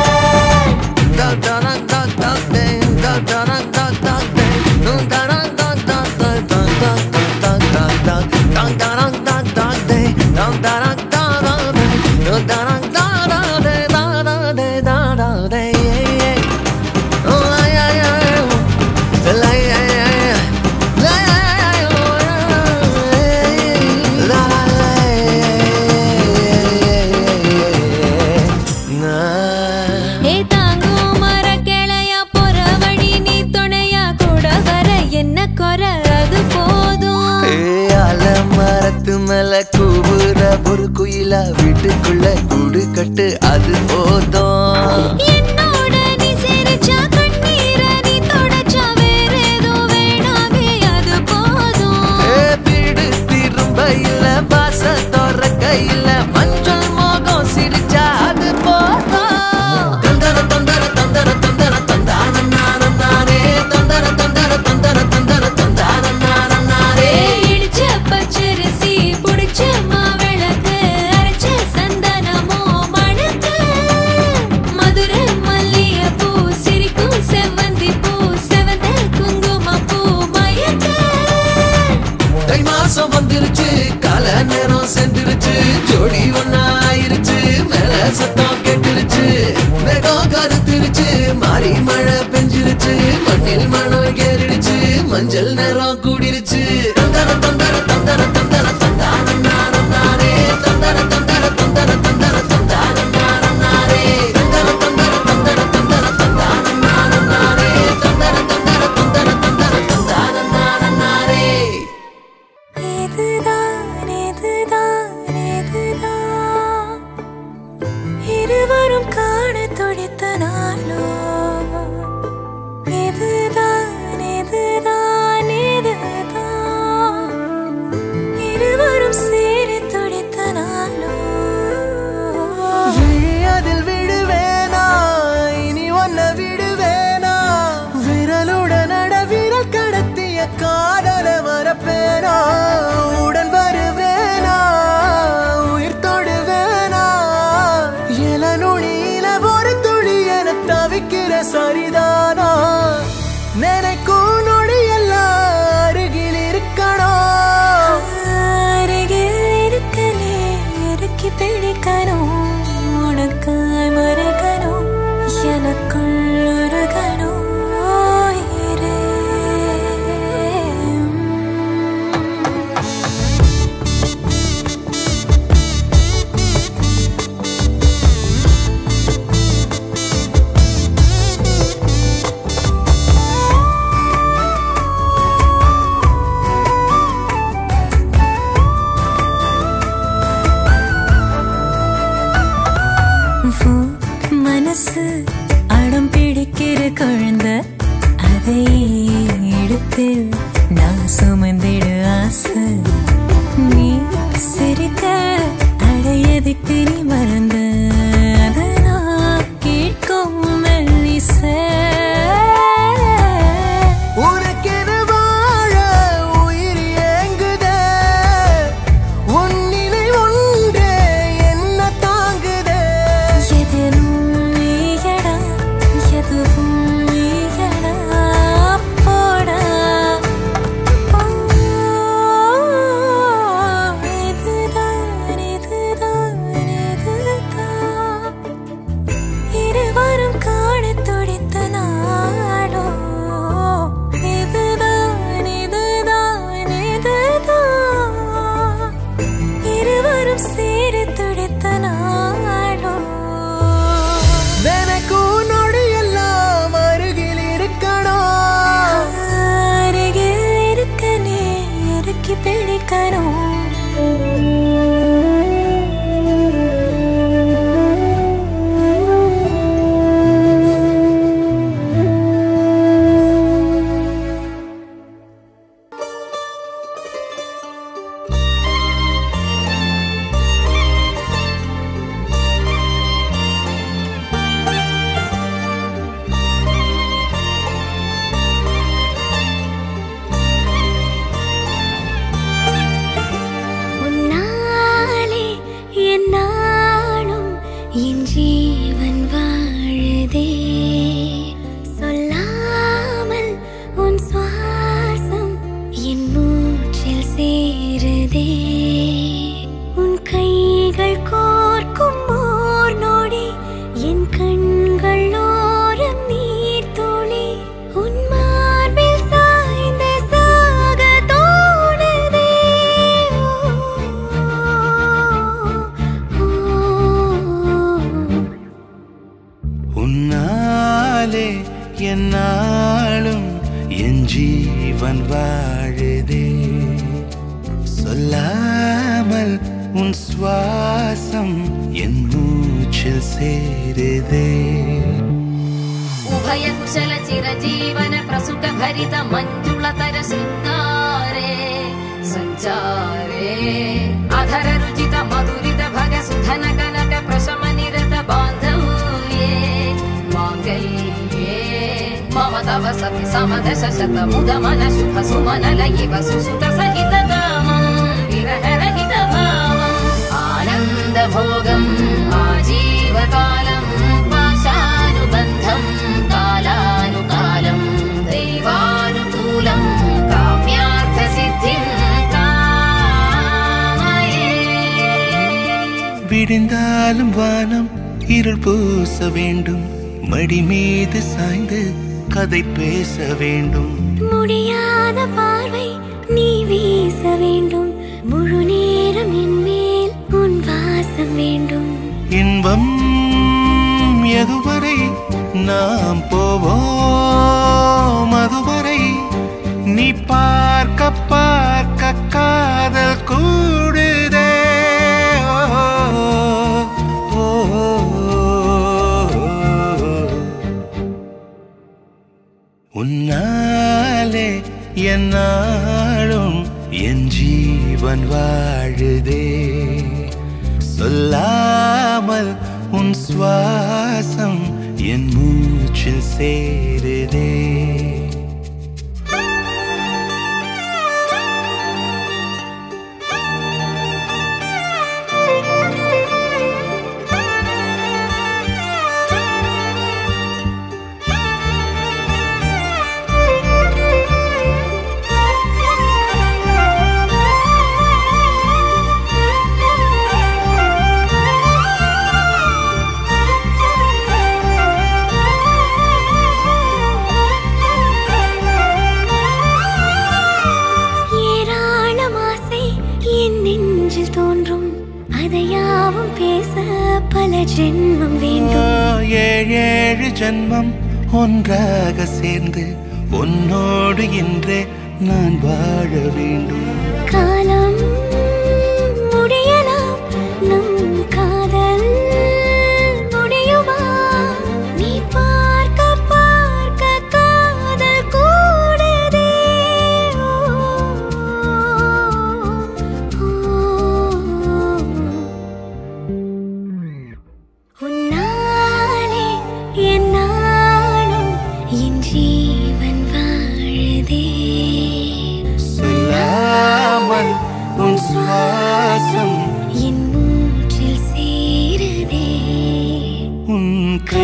Nah. ஏ தாங்கும் மரக்கிளையா போற வழி நீ துணையா கூட வர என்ன குறை அது போதும் ஏ மரத்து மேல கூவுற ஒரு குயிலா வீட்டுக்குள்ள கூடு கட்டு அது போதும் என்னோட நீ சிரிச்சா கண்ணீர நீ தொடச்சா வேற ஏதோ வேணாமே அது போதும் ஏ வீடு திரும்ப இல்ல வாச தோற கையில மஞ்சள் மோகம் சிரிச்சா அது போதும் தந்தர தந்தர தந்தர தந்தர தந்தான நானம் நானே தந்தர தந்தர தந்தர தந்தர தந்தான நானம் நானே இடிச்ச பச்சரிசி புடிச்ச மாவிளக்கு அரைச்ச சந்தனமோ மணக்க மதுரை மல்லிகைப்பூ சிரிக்கும் செவ்வந்தி பூ செவந்த குங்குமப்பூ மயக்க தை மாசம் வந்துருச்சு கால நேரம் சென்றுருச்சு ஜோடி ஒன்னா ஆயிருச்சு மேல சத்தம் கேட்டுருச்சு மேகம் கருத்துருச்சு மாறி மழை பெஞ்சிருச்சு மண்ணில் மனம் ஏறிடுச்சு மஞ்சள் நேரம் கூடிருச்சு தந்தர தந்தர தந்தர தந்தர தந்தான நானம் நானே தந்தர தந்தர தந்தர தந்தர தந்தான நானம் நானே தந்தர தந்தர தந்தர தந்தர தந்தான நானம் நானே தந்தர தந்தர தந்தர தந்தர தந்தான நானம் நானே இதுதான் இதுதான் இதுதான் இருவரும் காண துடித்த நாளோ இதுதான் இதுதான் இதுதான் இருவரும் சேர துடித்த நாளோ விழியதில் விடுவேனா இனி ஒன்ன விடுவேனா விரலுடன் நட விரல் கடத்திய காதல மறப்பேனா உடன் வருவேனா உயிர் தொடுவேனா இள நுனியில ஒரு துளி என தவிக்கிறேன் மனசு அடம் பிடிக்கிற குழந்தை அதை எடுத்து நான் சுமந்திடு ஆசை நீ சிரிக்க அடையதுக்கு நீ மறந்த அதை நான் கேட்கும் மெல்லிசை உனக்கென வாழ உயிர் ஏங்குதே உன் நிலை ஒன்றே என்ன தாங்குதே எதிரும் நீயடா, எதுவும் நீயடா, போடா. ஓ, இதுதான், இதுதான், இதுதான். இருவரும் காணத் துடித்த நாளோ. இதுதான், இதுதான், இதுதான். இருவரும் சேர துடித்த நாளோ நினைக்கும் நொடியெல்லாம் அருகில் இருக்கணும் அருகில் இருக்க நீ இறுக்கி பிடிக்கணும் உன்னாலே என்னாலும் என் ஜீவன் வாழுதே சொல்லாமல் உன் சுவாசம் என் மூச்சில் சேருதே உன் கைகள் கோர்க்கும் ஓர் நொடி என் கண்கள் ஓரம் நீர் துளி உன் மார்பில் சாய்ந்து சாக தோணுதே உன்னாலே என்னாலும் என் ஜீவன் வாழுதே சொல்லாமல் உன் சுவாசம் என் மூச்சில் சேருதே ಉಭಯ ಕುಶಲ ಚಿರಜೀವನ ಪ್ರಸುಖ ಭರಿತ ಮಂಜುಳತರ ಶೃಂಗಾರೆ ಸಂಚಾರೇ ಅಧರ ರುಚಿತ ಮಧುರಿತ ಭಗ ಸುಧನ ಕನಕ ಪ್ರಶಮ ನಿರತ ಬಾಂಧವ್ಯೇ ಮಾಂಗಲ್ಯೇ ಮಮ ತವ ಸತಿ ಸಮದಶ ಶತ ಮುದ ಮನ ಶುಭ ಸುಮನಲ ಇವ ಸುಸುತ ಸಹಿತ ಕಾಮಂ ವಿರಹ ರಹಿತ ಭಾವಂ ಆನಂದ ಭೋಗಂ ಆಜೀವಕಾಲಂ ಪಾಶಾನುಬಂಧಂ ಕಾಲಾನುಕಾಲಂ ದೈವಾನುಕೂಲಂ ಕಾಮ್ಯಾರ್ಥ ಸಿದ್ಧಿಂ ಕಾಮಯೇ விடிந்தாலும் வானம் இருள் பூச வேண்டும் மடி மீது சாய்ந்து கதை பேச வேண்டும் முடியாத பார்வை நீ வீச வேண்டும் முழு நேரம் என் மேல் உன் வாசம் வேண்டும் இன்பம் எதுவரை நாம் போவோம் அதுவரை நீ பார்க்க பார்க்க காதல் கூடுதே ஓ, ஓ, ஓ. உன்னாலே என்னாலும் என் ஜீவன் வாழுதே சொல்லாமல் உன் சுவாசம் என் மூச்சில் சேருதே ஏராளம் ஆசை என் நெஞ்சில் தோன்றும் அதையாவும் பேச பல ஜென்மம் வேண்டும் ஏழேழு ஜன்மம் ஒன்றாக சேர்ந்து உன்னோடு இன்றே நான் வாழ வேண்டும் காலம் முடியலாம் நம் காதல் முடியுமா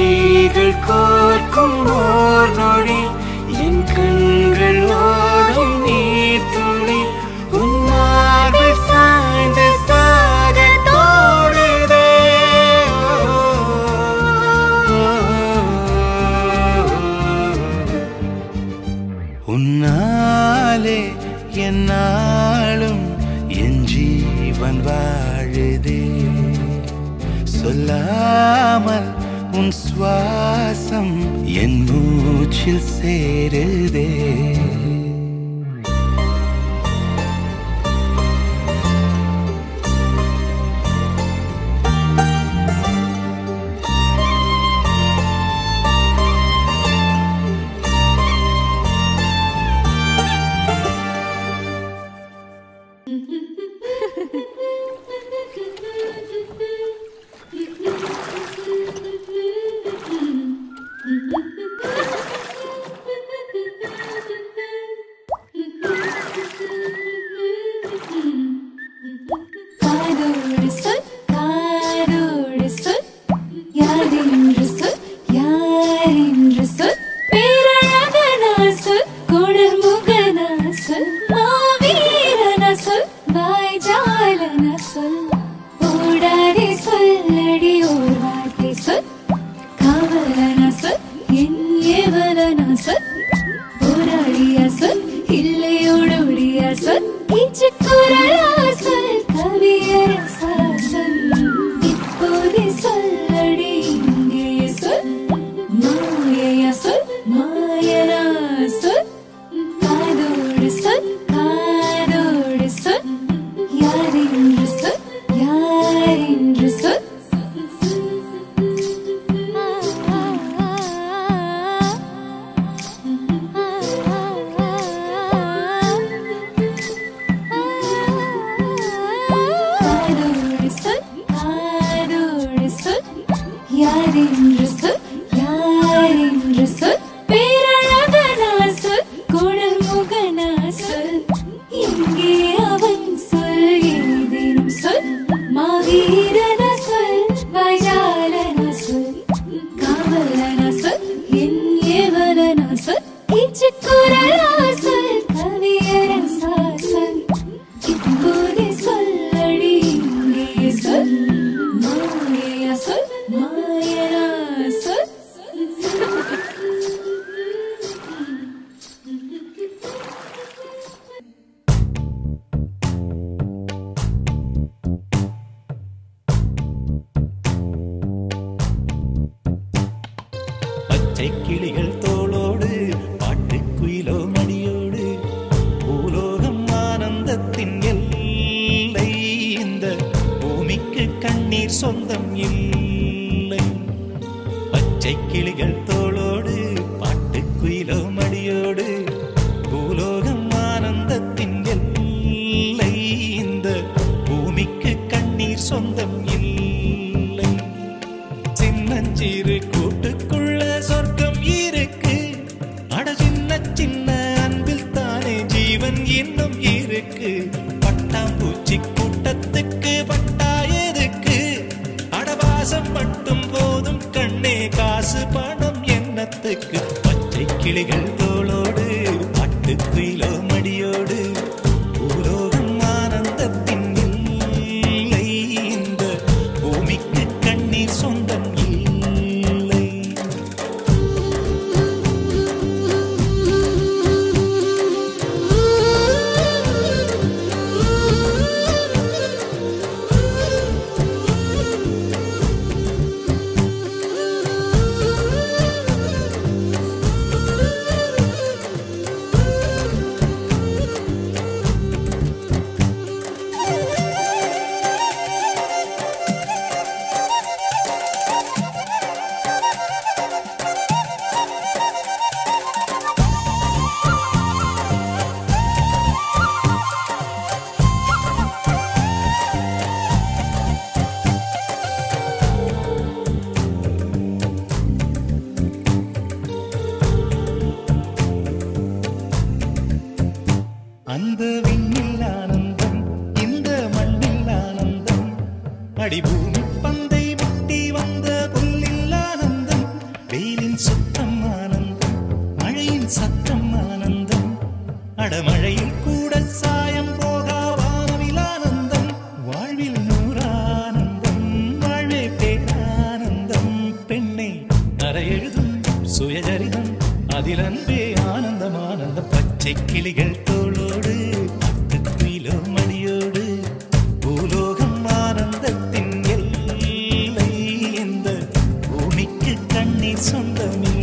கைகள் கோர்க்கும் ஓர் நொடி என் கண்கள் ஓடும் நீர் துளி உன்னார்கள் சாய்ந்து சாக தோடுதே உன்னாலே என்னாலும் என் ஜீவன் வாழுதே சொல்லாமல் உன் சுவாசம் என் மூச்சில் சேருதே காதோடு சொல் காதோடு சொல் யாரென்று சொல் யாரென்று சொல் பேரழகனா சொல் குணர்முகனா சொல் மாவீரனா சொல் வாய்ஜாலனா சொல் ஓடாதே சொல்லடி ஓர் வார்த்தை சொல் காவலனா சொல் என் ஏவலனா சொல் போராடியா சொல் இல்லை ஓடோடியா சொல் இச்சுக்குரலா சொல் கவியரசா சொல் இப்போதே சொல்லடி இங்கே சொல் மாயையா சொல் மாயனா சொல் காதோடு சொல் காதோடு சொல் யாரென்று சொல் யாரென்று சொல் காதோடு சொல் காதோடு சொல் யாரென்று சொல் யாரென்று சொல் பேரழகனா சொல் குணமுகனா சொல் எங்கே அவன் சொல் ஏதேனும் சொல் மாவீரன சொல் வயாலன சொல் காவலன சொல் என் ஏவலன சொல் இச்சுக்குரலா சொல் கவியரசா சொல் இப்போதே சொல்லடி இங்கே சொல் மாயா சொல் மாயனா சொல் பச்சை கிளிகள் தோளோடு பாட்டுக்குயிலோ மடியோடு பூலோகம் ஆனந்தத்தின் எல்லை இந்த பூமிக்கு கண்ணீர் சொந்தம் இல்லை பச்சை கிளிகள் தோளோடு பாட்டுக்குயிலோ மடியோடு பூலோகம் ஆனந்தத்தின் எல்லை இந்த பூமிக்கு கண்ணீர் சொந்தம் இல்லை சின்னஞ்சிறு கூட்டுக்குள்ள சொர்க்கம் இருக்கு அட சின்ன சின்ன அன்பில் தானே ஜீவன் இன்னும் இருக்கு பட்டாம்பூச்சி கூட்டத்துக்கு பட்டா எதுக்கு அடவாசம் மட்டும் போதும் கண்ணே காசு பணம் எண்ணத்துக்கு பச்சை கிளிகள் தோளோடு பட்டுக்குயிலோ மடியோடு பூலோகம் ஆனந்தத்தின் இல்லை இந்த பூமிக்கு கண்ணீர் சொந்தம் இல்லை அந்த விண்ணில் ஆனந்தம் இந்த மண்ணில் ஆனந்தம் அடிபூமி பந்தை முட்டி வந்த புல்லில் ஆனந்தம் கரை எழுதும் சுயஜரிதம் அதில் அன்பே ஆனந்தம் ஆனந்தம் பச்சை கிளிகள் தோளோடு பட்டுக்குயிலோ மடியோடு பூலோகம் ஆனந்தத்தின் எல்லை இந்த பூமிக்கு கண்ணீர் சொந்தமில்லை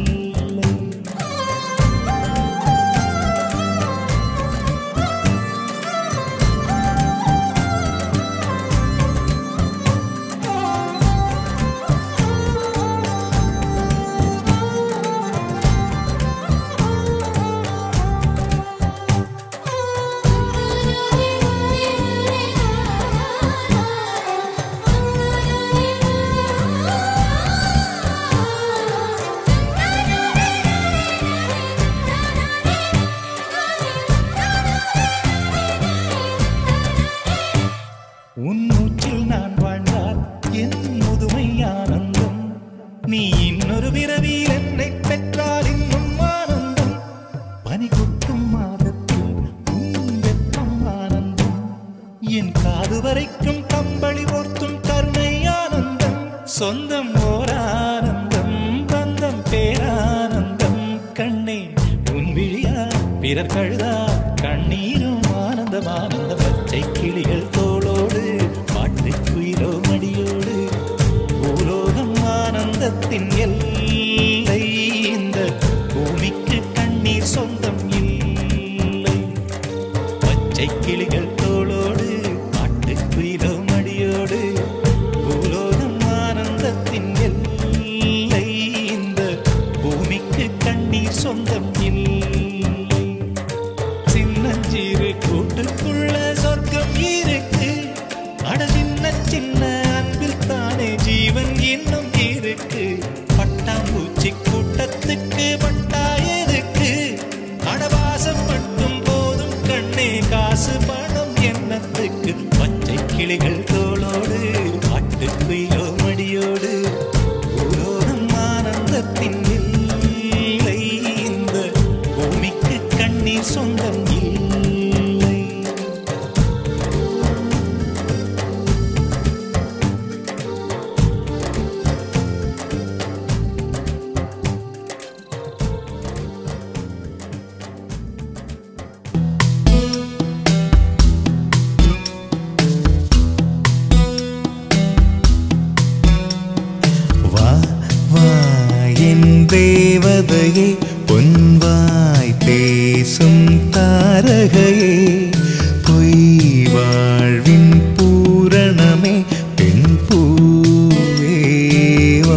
உன் மூச்சில் நான் வாழ்ந்தால் என் முதுமை ஆனந்தம் நீ இன்னொரு பிறவியில் என்னை பெற்றால் இன்னும் ஆனந்தம் பனி கொட்டும் மாதத்தில் உன் வெப்பம் ஆனந்தம் என் காது வரைக்கும் கம்பளி போர்த்தும் கருணை ஆனந்தம் சொந்தம் ஓர் ஆனந்தம் பந்தம் பேரானந்தம் கண்ணே உன் விழியா பிறர் கழுதா கண்ணீரும் ஆனந்தம் ஆனந்த பச்சை கிளிகள் தோளோடு பாட்டுக்குயிலோ மடியோடு பூலோகம் ஆனந்தத்தின் எல்லை இந்த பூமிக்கு கண்ணீர் சொந்தம் இல்லை பச்சை கிளிகள் தோளோடு பாட்டுக்குயிலோ மடியோடு பூலோகம் ஆனந்தத்தின் எல்லை இந்த பூமிக்கு கண்ணீர் சொந்தம் இல்லை சின்னஞ்சிறு கூட்டுக்குள்ள சொர்க்கம் இருக்கு அட சின்ன சின்ன அன்பில் தானே ஜீவன் இன்னும் இருக்கு பட்டாம்பூச்சி கூட்டத்துக்கு பட்டா எதுக்கு அடவாசம் மட்டும் போதும் கண்ணே காசு பணம் என்னத்துக்கு பச்சை கிளிகள் தோளோடு பாட்டுக்குயிலோ மடியோடு பூலோகம் ஆனந்தத்தின் இல்லை இந்த பூமிக்கு கண்ணீர் சொந்தம் இல்லை வா வா என் தேவதையே பொன்வாய் பேசும் தாரகையே பொய் வாழ்வின் பூரணமே பெண் பூவே வா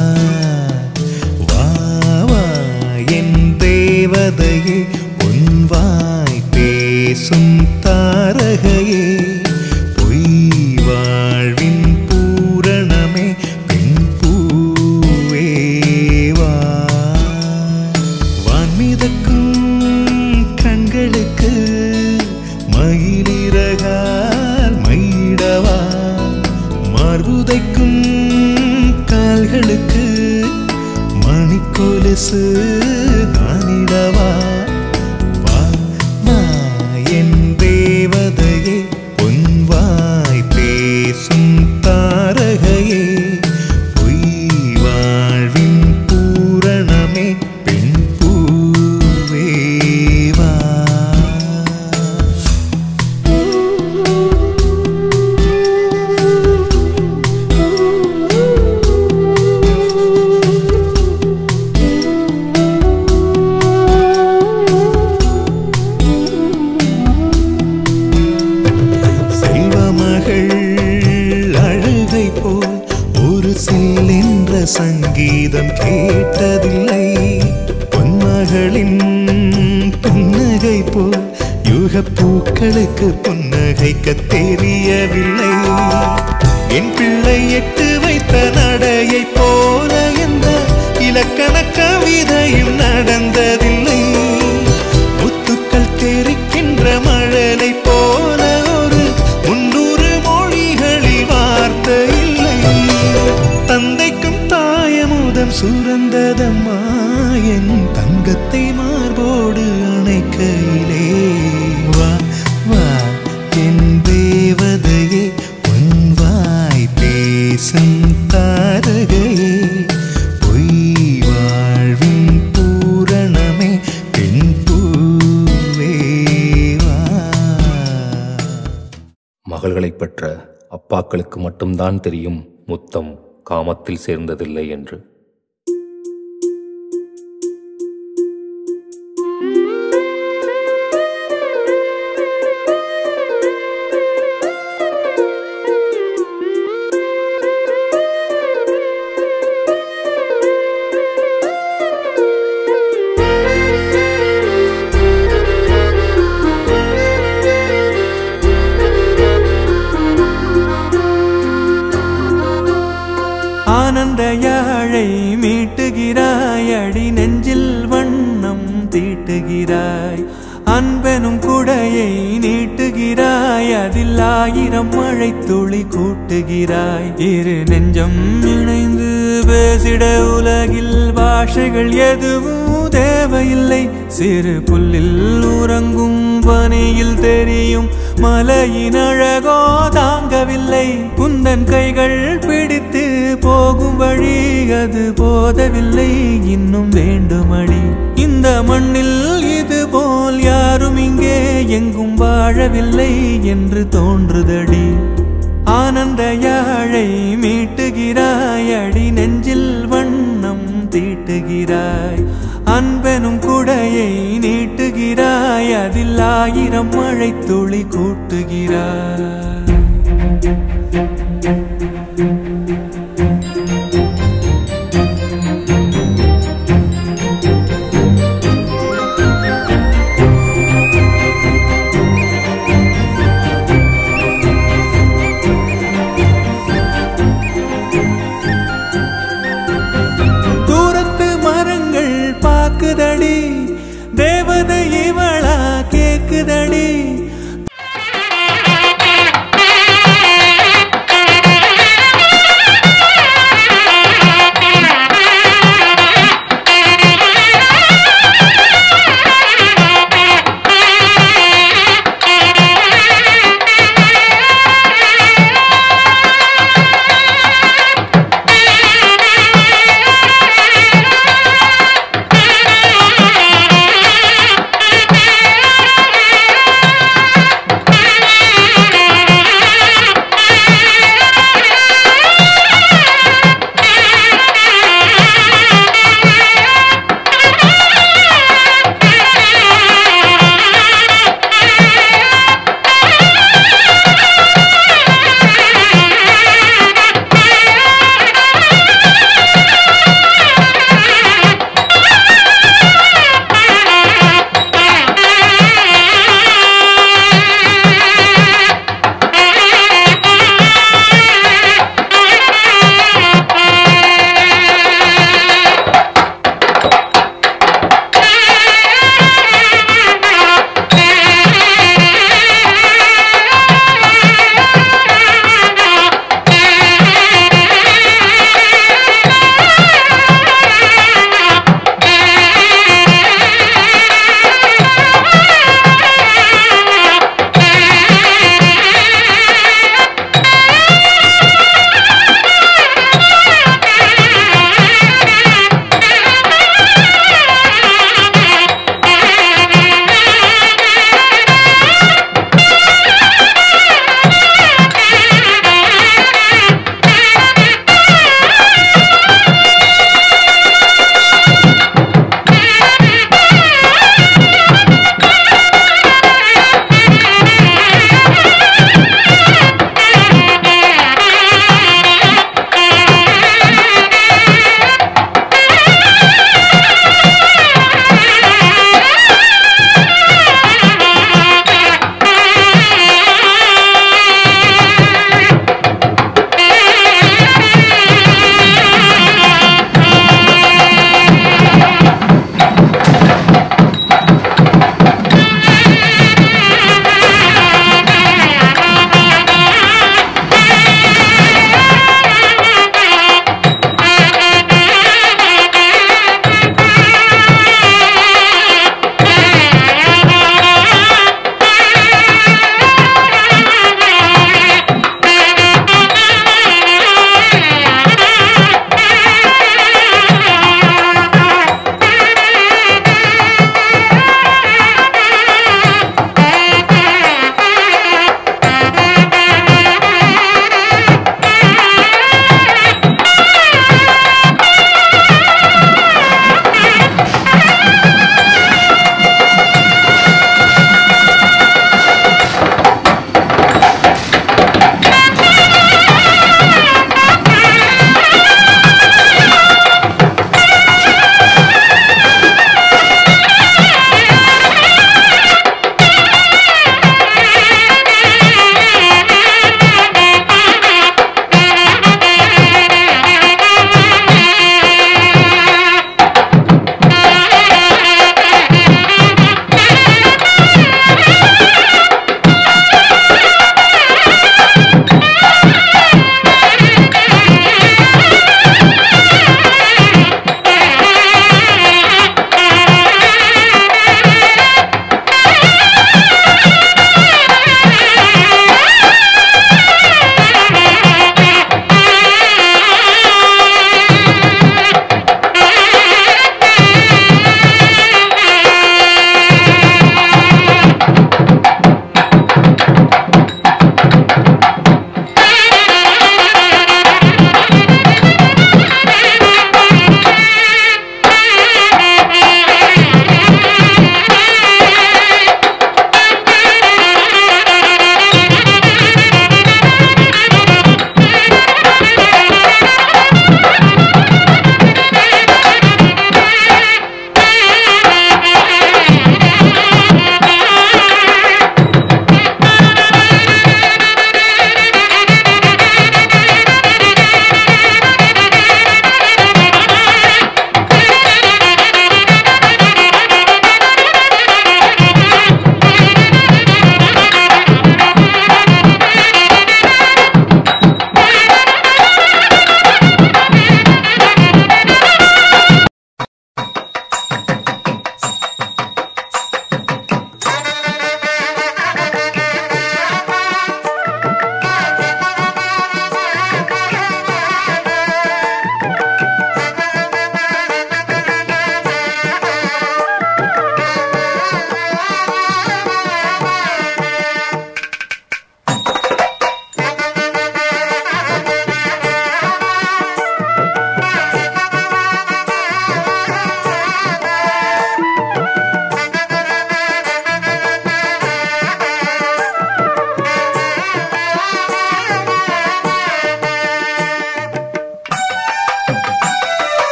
வா வா என் தேவதையே பொன்வாய் பேசும் தாரகையே பொய் வாழ்வின் பூரணமே பெண் பூவே வா வான்மிதக்கும் கண்களுக்கு மயிலிறகால் மயிடவா மார்புதைக்கும் கால்களுக்கு மணிக்கொலுசு நானிடவா வா வா என் தேவதையே பொன்வாய் பேசும் தாரகையே பொய் வாழ்வின் பூரணமே பெண் பூவே வா செல்வமகள் அழுகை போல் ஒரு சில் என்ற சங்கீதம் கேட்டதில்லை பொன்மகளின் புன்னகை போல் யுக பூக்களுக்கு புன்னகைக்க தெரியவில்லை என் பிள்ளை எட்டு வைத்த நடையை போல எந்த இலக்கண கவிதையும் நடந்ததில்லை முத்துக்கள் தெரிக்கின்ற மழலை போல ஒரு முன்னூறு மொழிகளில் வார்த்தை இல்லை தந்தைக்கும் தாயமுதம் சுரந்ததம்மா என் தங்கத்தை மார்போடு அணைக்கையிலே வா வா என் தேவதையே உன் வாய் பேசும் தாரகையே பொய் பெற்ற அப்பாக்களுக்கு மட்டும்தான் தெரியும் முத்தம் காமத்தில் சேர்ந்ததில்லை என்று ஆனந்த யாழை மீட்டுகிறாய் அடி நெஞ்சில் வண்ணம் தீட்டுகிறாய் அன்பெனும் குடையை நீட்டுகிறாய் அதில் ஆயிரம் மழை துளி கூட்டுகிறாய் இரு நெஞ்சம் இணைந்து பேசிட உலகில் பாஷைகள் எதுவும் தேவையில்லை சிறு புல்லில் உறங்கும் பனியில் தெரியும் மலையின் அழகோ தாங்கவில்லை குந்தன் கைகள் பிடித்து போகும் வழி அது போதவில்லை இன்னும் வேண்டுமடி இந்த மண்ணில் இது போல் யாரும் இங்கே எங்கும் வாழவில்லை என்று தோன்றுதடி ஆனந்த யாழை மீட்டுகிறாய் அடி நெஞ்சில் வண்ணம் தீட்டுகிறாய் அன்பெனும் குடையை நீட்டுகிறாய் அதில் ஆயிரம் மழை துளி கூட்டுகிறாய் தூரத்து மரங்கள் பாக்குதடி தேவதை இவளா கேக்குதடி ஆ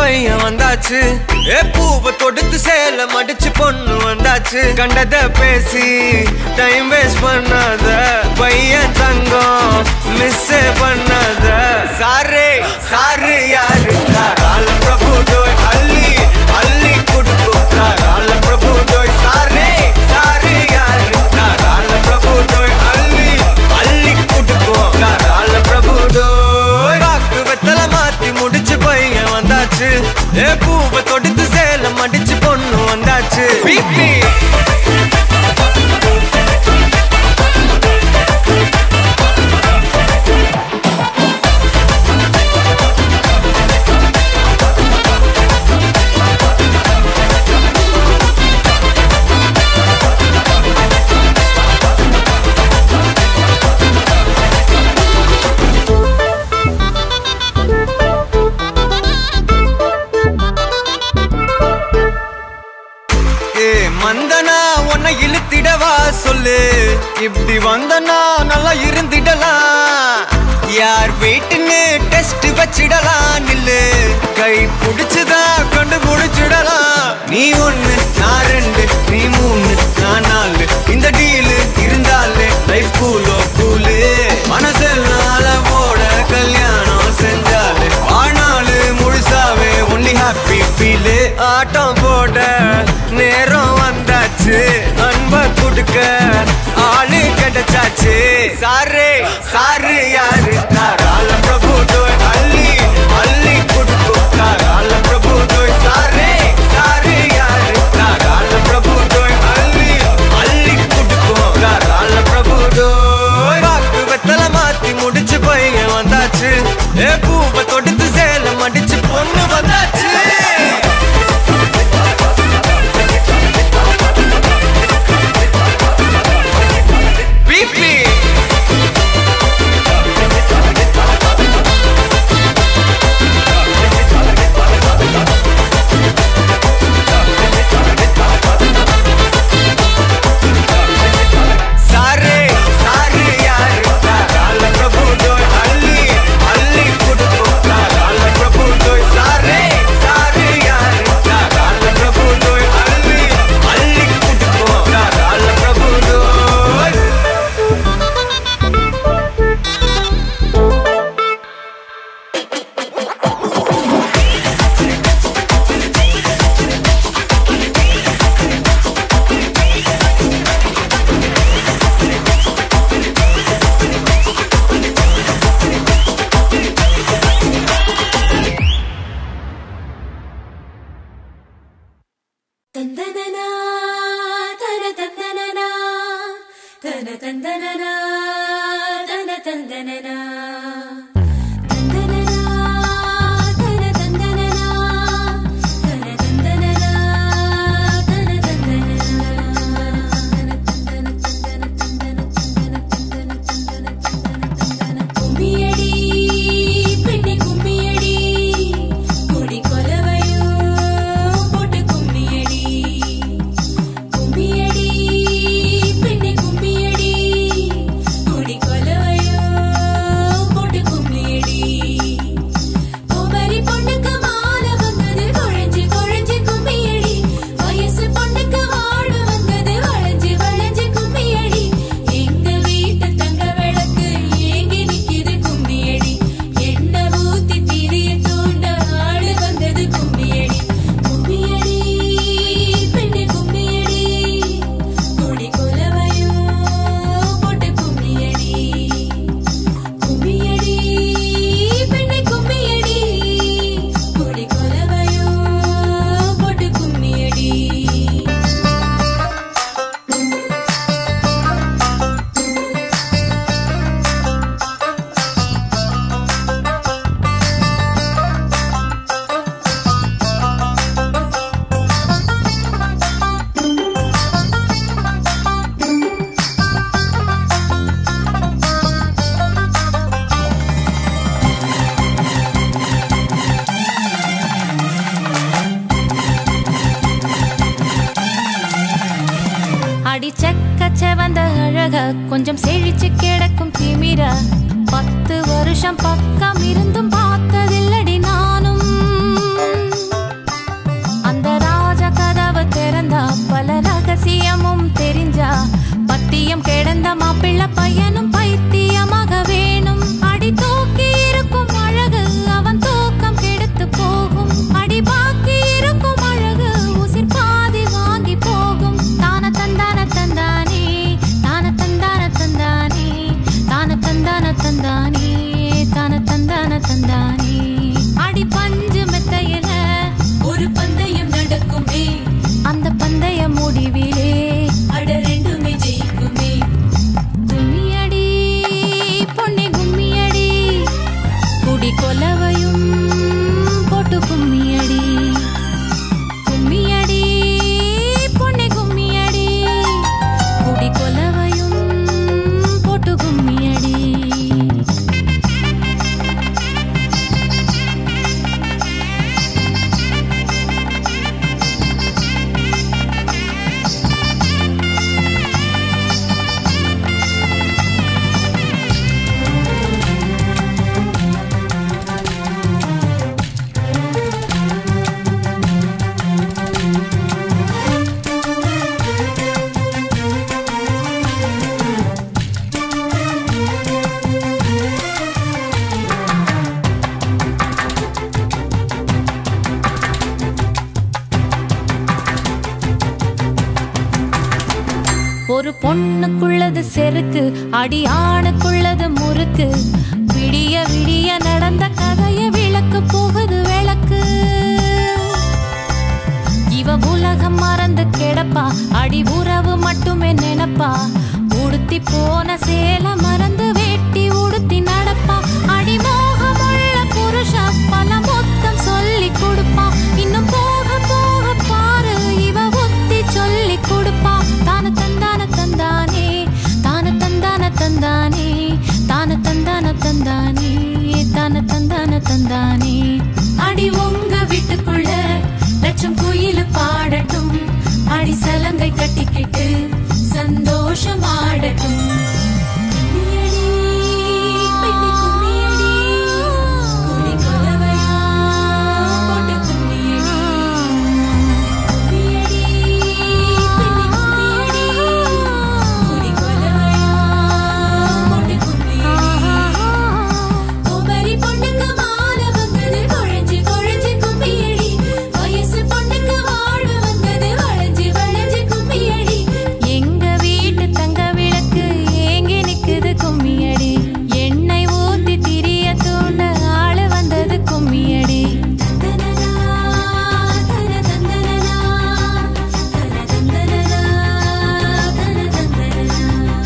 பையன் வந்தாச்சு ஏ பூவை தொடுத்து சேல மடிச்சு பொண்ணு வந்தாச்சு கண்டத பேசி டைம் வேஸ்ட் பண்ணாத பையன் தங்கம் மிஸ் பண்ணாத சாரே சாரு யாரு கால பிரபு டோய் அள்ளி அள்ளி குடுக்கு கால பிரபு டோய் சாரே சாரு யாரு கால பிரபு டோய் அள்ளி அள்ளி குடுக்கு கால பிரபு டோய் வாக்கு வெத்தல மாத்தி முடிச்சு பையன் வந்தாச்சு ஏ பூவை தொடுத்து சேலம் அடிச்சு பொண்ணு வந்தாச்சு பிபி ஏ மந்தனா உன்னை இழுத்திடவா சொல்லு இப்படி வந்தனா நல்லா இருந்திடலாம் யார் வீட்டுன்னு டெஸ்ட் வச்சிடலாம் நில்லு கை புடிச்சுதா கொண்டு முடிச்சிடலாம் நீ ஒண்ணு நான் ரெண்டு நீ மூணு நான் நாலு இந்த டீலு இருந்தாலே லைஃப் கூலோ கூலு மனசெல்லாம் போட கல்யாணம் செஞ்சாலே ஆனாலு முழுசாவே ஒன்லி ஹாப்பி ஃபீலு ஆட்டம் போட நேரம் வந்தாச்சு அன்ப கொடுக்க ஆளு கிடைச்சாச்சு சாரே சாரு யாரு தாராள பிரபு டோய் அள்ளி அள்ளி கொடுக்கு தாராள பிரபு டோய் சாரே சாரு யாரு தாராள பிரபு டோய் அள்ளி அள்ளி கொடுக்கும் தாராள பிரபு டோய் வாக்கு வெத்தல மாத்தி முடிச்சு பையன் வந்தாச்சு ஏ பூவை தொடுத்து சேலம் அடிச்சு பொண்ணு வந்தாச்சு பிபி சாரே சாரு யாரு தாராள பிரபு டோய் அள்ளி அள்ளி குடுக்கு தாராள பிரபு டோய் சாரே சாரு யாரு தாராள பிரபு டோய் அள்ளி அள்ளி குடுக்கு தாராள பிரபு டோய் தந்தனனா தன தந்தனனா தன தந்தனனா தன தந்தனனா தந்தனனா தன தந்தனனா தன தந்தனனா தன தந்தனனா கும்மியடி பெண்ணே கும்மியடி குடி கொலவையோ போட்டு கும்மியடி கும்மியடி பெண்ணே கும்மியடி குடி கொலவையோ போட்டு கும்மியடி குமரி பொண்ணுக்கு மாலை வந்தது குழஞ்சு குழஞ்சு கும்மியடி வயசு பொண்ணுக்கு வாழ்வு வந்தது வளைஞ்சு வளைஞ்சு கும்மியடி எங்க வீட்டு தங்க விளக்கு ஏங்கி நிக்குது கும்மியடி என்ன ஊத்தி திரிய தூண்ட ஆளு வந்தது கும்மியடி கும்மியடி பெண்ணு கும்மியடி குடி கொலவையோ போட்டு கும்மியடி கும்மியடி பெண்ணு கும்மியடி குடி கொலவையோ போட்டு கும்மியடி அடி செக்க செவந்த அழக கொஞ்சம் செழிச்சு கிடக்கும் திமிரா பத்து வருஷம் பக்கம் இருந்தும் பார்த்ததில்லடி நானும் மாப்பிள்ளை பையனும் பைத்தியமாக வேணும் அடி தூக்கி இருக்கும் அழகு அவன் தூக்கம் கெடுத்து போகும் அடி பாக்கி இருக்கும் அழகு உசிர் பாதி வாங்கி போகும் தான தந்தான தந்தானே தான தந்தான தந்தானே தான தந்தான தந்தானே தான தந்தான தந்தானே அடி பஞ்சு மெத்தையில ஒரு பந்தயம் நடக்குமே அந்த பந்தய முடிவிலே அட ரெண்டுமே ஜெயிக்குமே கும்மியடி பொன்னி கும்மியடி குடி கொலவையும் போட்டு கும்மியடி கும்மியடி பொன்னி கும்மியடி குடி கொலவையும் போட்டு கும்மியடி ஒரு பொண்ணுக்குள்ளது செருக்கு அடி ஆணுக்குள்ளது முறுக்கு விடிய விடிய நடந்த கதைய விளக்கு போகுது விளக்கு இவ உலகம் மறந்து கிடப்பா அடி உறவு மட்டுமே நினைப்பா உடுத்தி போன சேல மறந்து வெட்டி உடுத்தி நடப்பா அடி மோகமுள்ள புருஷ பல மொத்தம் சொல்லி கொடுப்பா இன்னும் போக போக பாரு இவ ஒத்தி சொல்லி கொடுப்பா தான தந்தான தந்தானே தான தந்தான தந்தானே தான தந்தான தந்தானே தான தந்தான தந்தானே அடி உங்க வீட்டுக்குள்ள லட்சம் குயில் பாடட்டும் அடி சலங்கை கட்டிக்கிட்டு சந்தோஷம் ஆடட்டும் கும்மியடி, பெண்ணே கும்மியடி, குடி கொலவையா போட்டு கும்மியடி. கும்மியடி, பெண்ணே கும்மியடி, குடி கொலவையா போட்டு கும்மியடி. குமரி பொண்ணுக்கு மாலை வந்தது குழஞ்சு குழஞ்சு கும்மியடி வயசு பொண்ணுக்கு வாழ்வு வந்தது வளைஞ்சு வளைஞ்சு கும்மியடி எங்க வீட்டு தங்க விளக்கு ஏங்கி நிக்குது கும்மியடி எண்ணெய் ஊத்தி திரிய தூண்ட ஆளு வந்தது கும்மியடி தந்தனனா, தன தந்தனனா, தன தந்தனனா, தன தந்தனனா.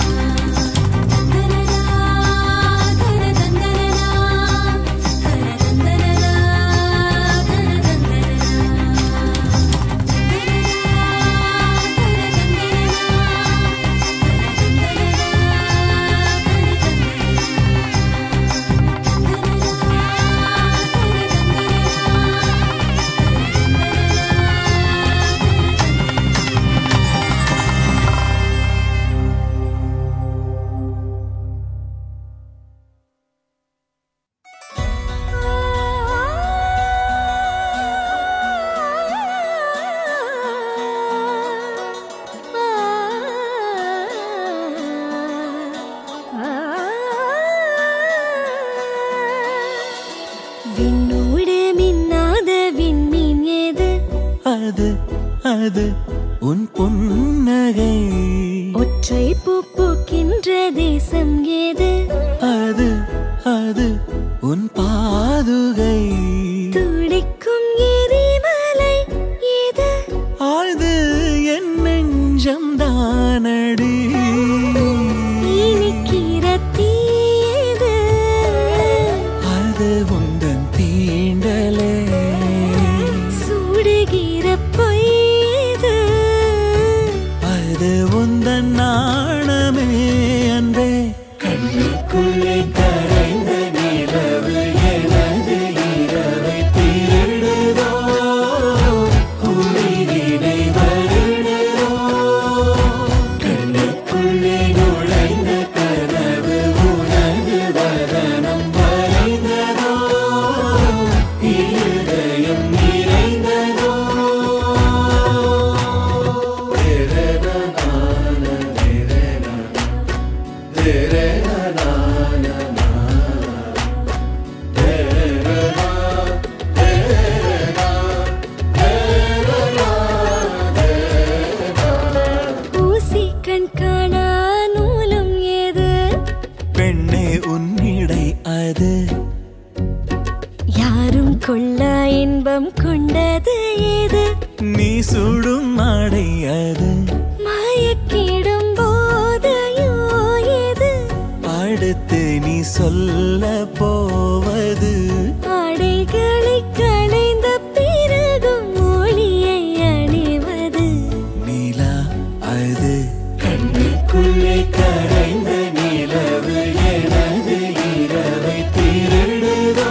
விண்ணோடு மின்னாத விண்மீன் ஏது அது அது உன் புன்னகை ஒற்றை பூ பூக்கின்ற தேசம் ஏது அது அது உன் பாதுகை துடிக்கும் எரிமலை ஏது ஆழ்து என் நெஞ்சம் தானடி இனிக்கிற தீயது அது உந்தன் தீண்டலே சுடுகிற பொய்யது அது உந்தன் நாணமே அன்றே கண்ணுக்குள்ளே கரைந்த நிலவு எனது இரவை திருடுதோ உயிரினை வருடுதோ கண்ணுக்குள்ளே நுழைந்த கனவு உனது வதனம் வரைந்ததோ இருதயம் நிறைந்ததோ தேரே நா நா நா தேரே நா தேரே நா தேரே நா தேரே நா ஊசி கண் காணா நூலும் ஏது பெண்ணே உன்னிடை அது யாரும் கொள்ளா இன்பம் கொண்டது ஏது நீ சுடும் மாடை அது மயக்கிடும் போதையோ ஏது அடுத்து நீ சொல்ல போவது ஆடைகளை களைந்த பிறகும் மொழியை அணிவது நிலா அது கண்ணுக்குள்ளே கரைந்த நிலவு எனது இரவை திருடுதோ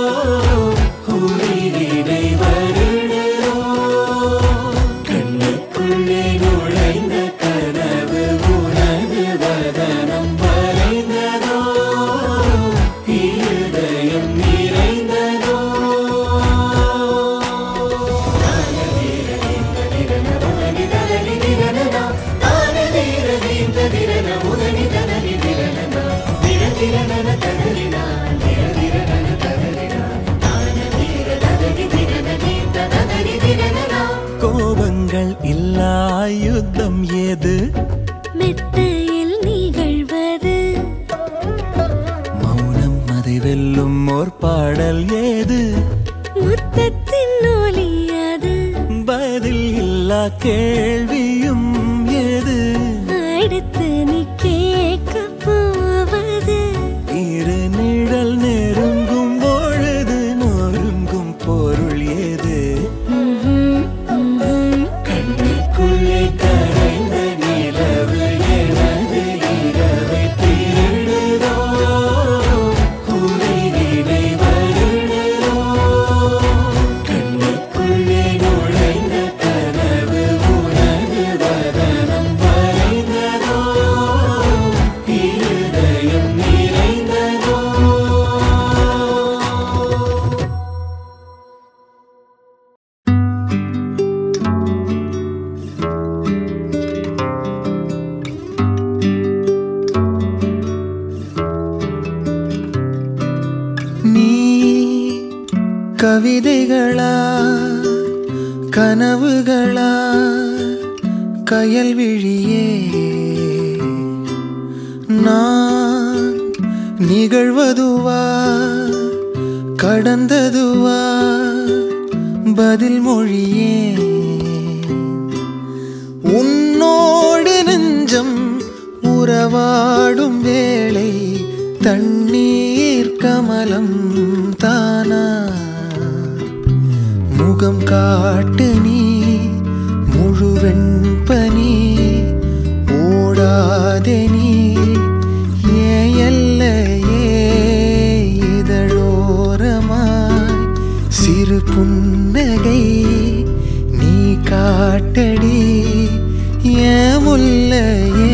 உயிரிடை வருடுதோ கண்ணுக்குள்ளே நுழைந்த கனவு உனது வதனம் வரைந்ததோ இருதயம் நிறைந்ததோ கோபங்கள் இல்லா யுத்தம் ஏது மெத்தையில் நிகழ்வது மௌனம் அதை வெல்லும் ஓர் பாடல் ஏது முத்தத்தின் ஒலி அது பதில் இல்லா கேள்வியும் ஏது அடுத்து நீ கேட்க போவது இரு நிழல் நெருங்கும் பொழுது நொறுங்கும் பொருள் ஏது கண்ணுக்குள்ளே கரைந்த நிலவு எனது இரவை திருடுதோ உயிரிடை வருடுதோ கண்ணுக்குள்ளே நுழைந்த கனவு உனது வதனம் வரைந்ததோ இருதயம் நிறைந்ததோ நீ கவிதைகளா கனவுகளா கயல்விழியே நான் நிகழ்வதுவா கடந்ததுவா பதில் மொழியே உன்னோடு நெஞ்சம் உறவாடும் வேளை தண்ணீர் கமலம் தானா முகம் காட்டு நீ முழுவெண் பனி ஓடாதே நீ ஏன் எல்லையே இதழோரமாய் சிறு புன்னகை நீ காட்டடி ஏன் முல்லையே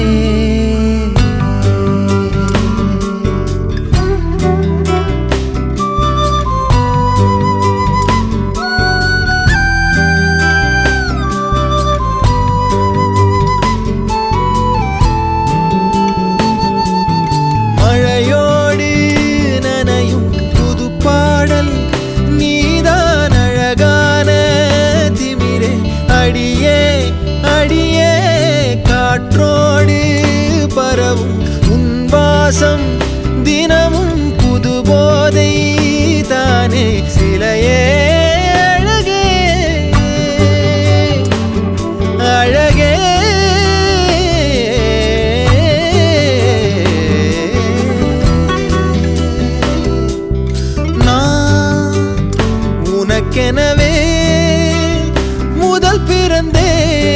மழையோடு நனையும் புது பாடல் நீதான் அழகான திமிரே அடியே அடியே காற்றோடு பரவும் உன் வாசம் தினமும் புது போதை தானே சிலையே அழகே அழகே நான் உனக்கெனவே முதல் பிறந்தே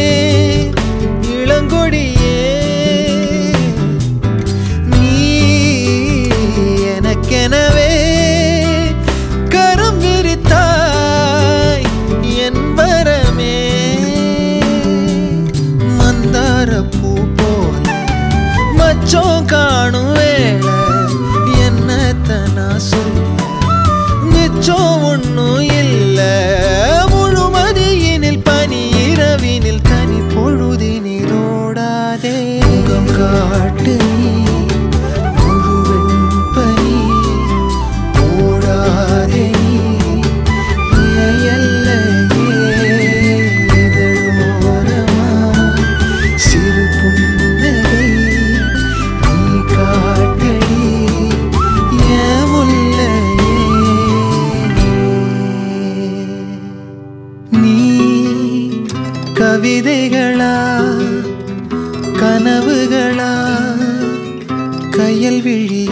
இளங்கொடியே நீ எனக்கெனவே கரம் விரித்தாய் என் வரமே மந்தார பூ போல மச்சம் காணும் வேளை என்னத்த நான் சொல்ல மிச்சம் ஒண்ணும் இல்ல முழுமதியினில் பனி இரவினில் தனி பொழுதினில் ஓடாதே முகம் காட்டு நீ புயல் விழி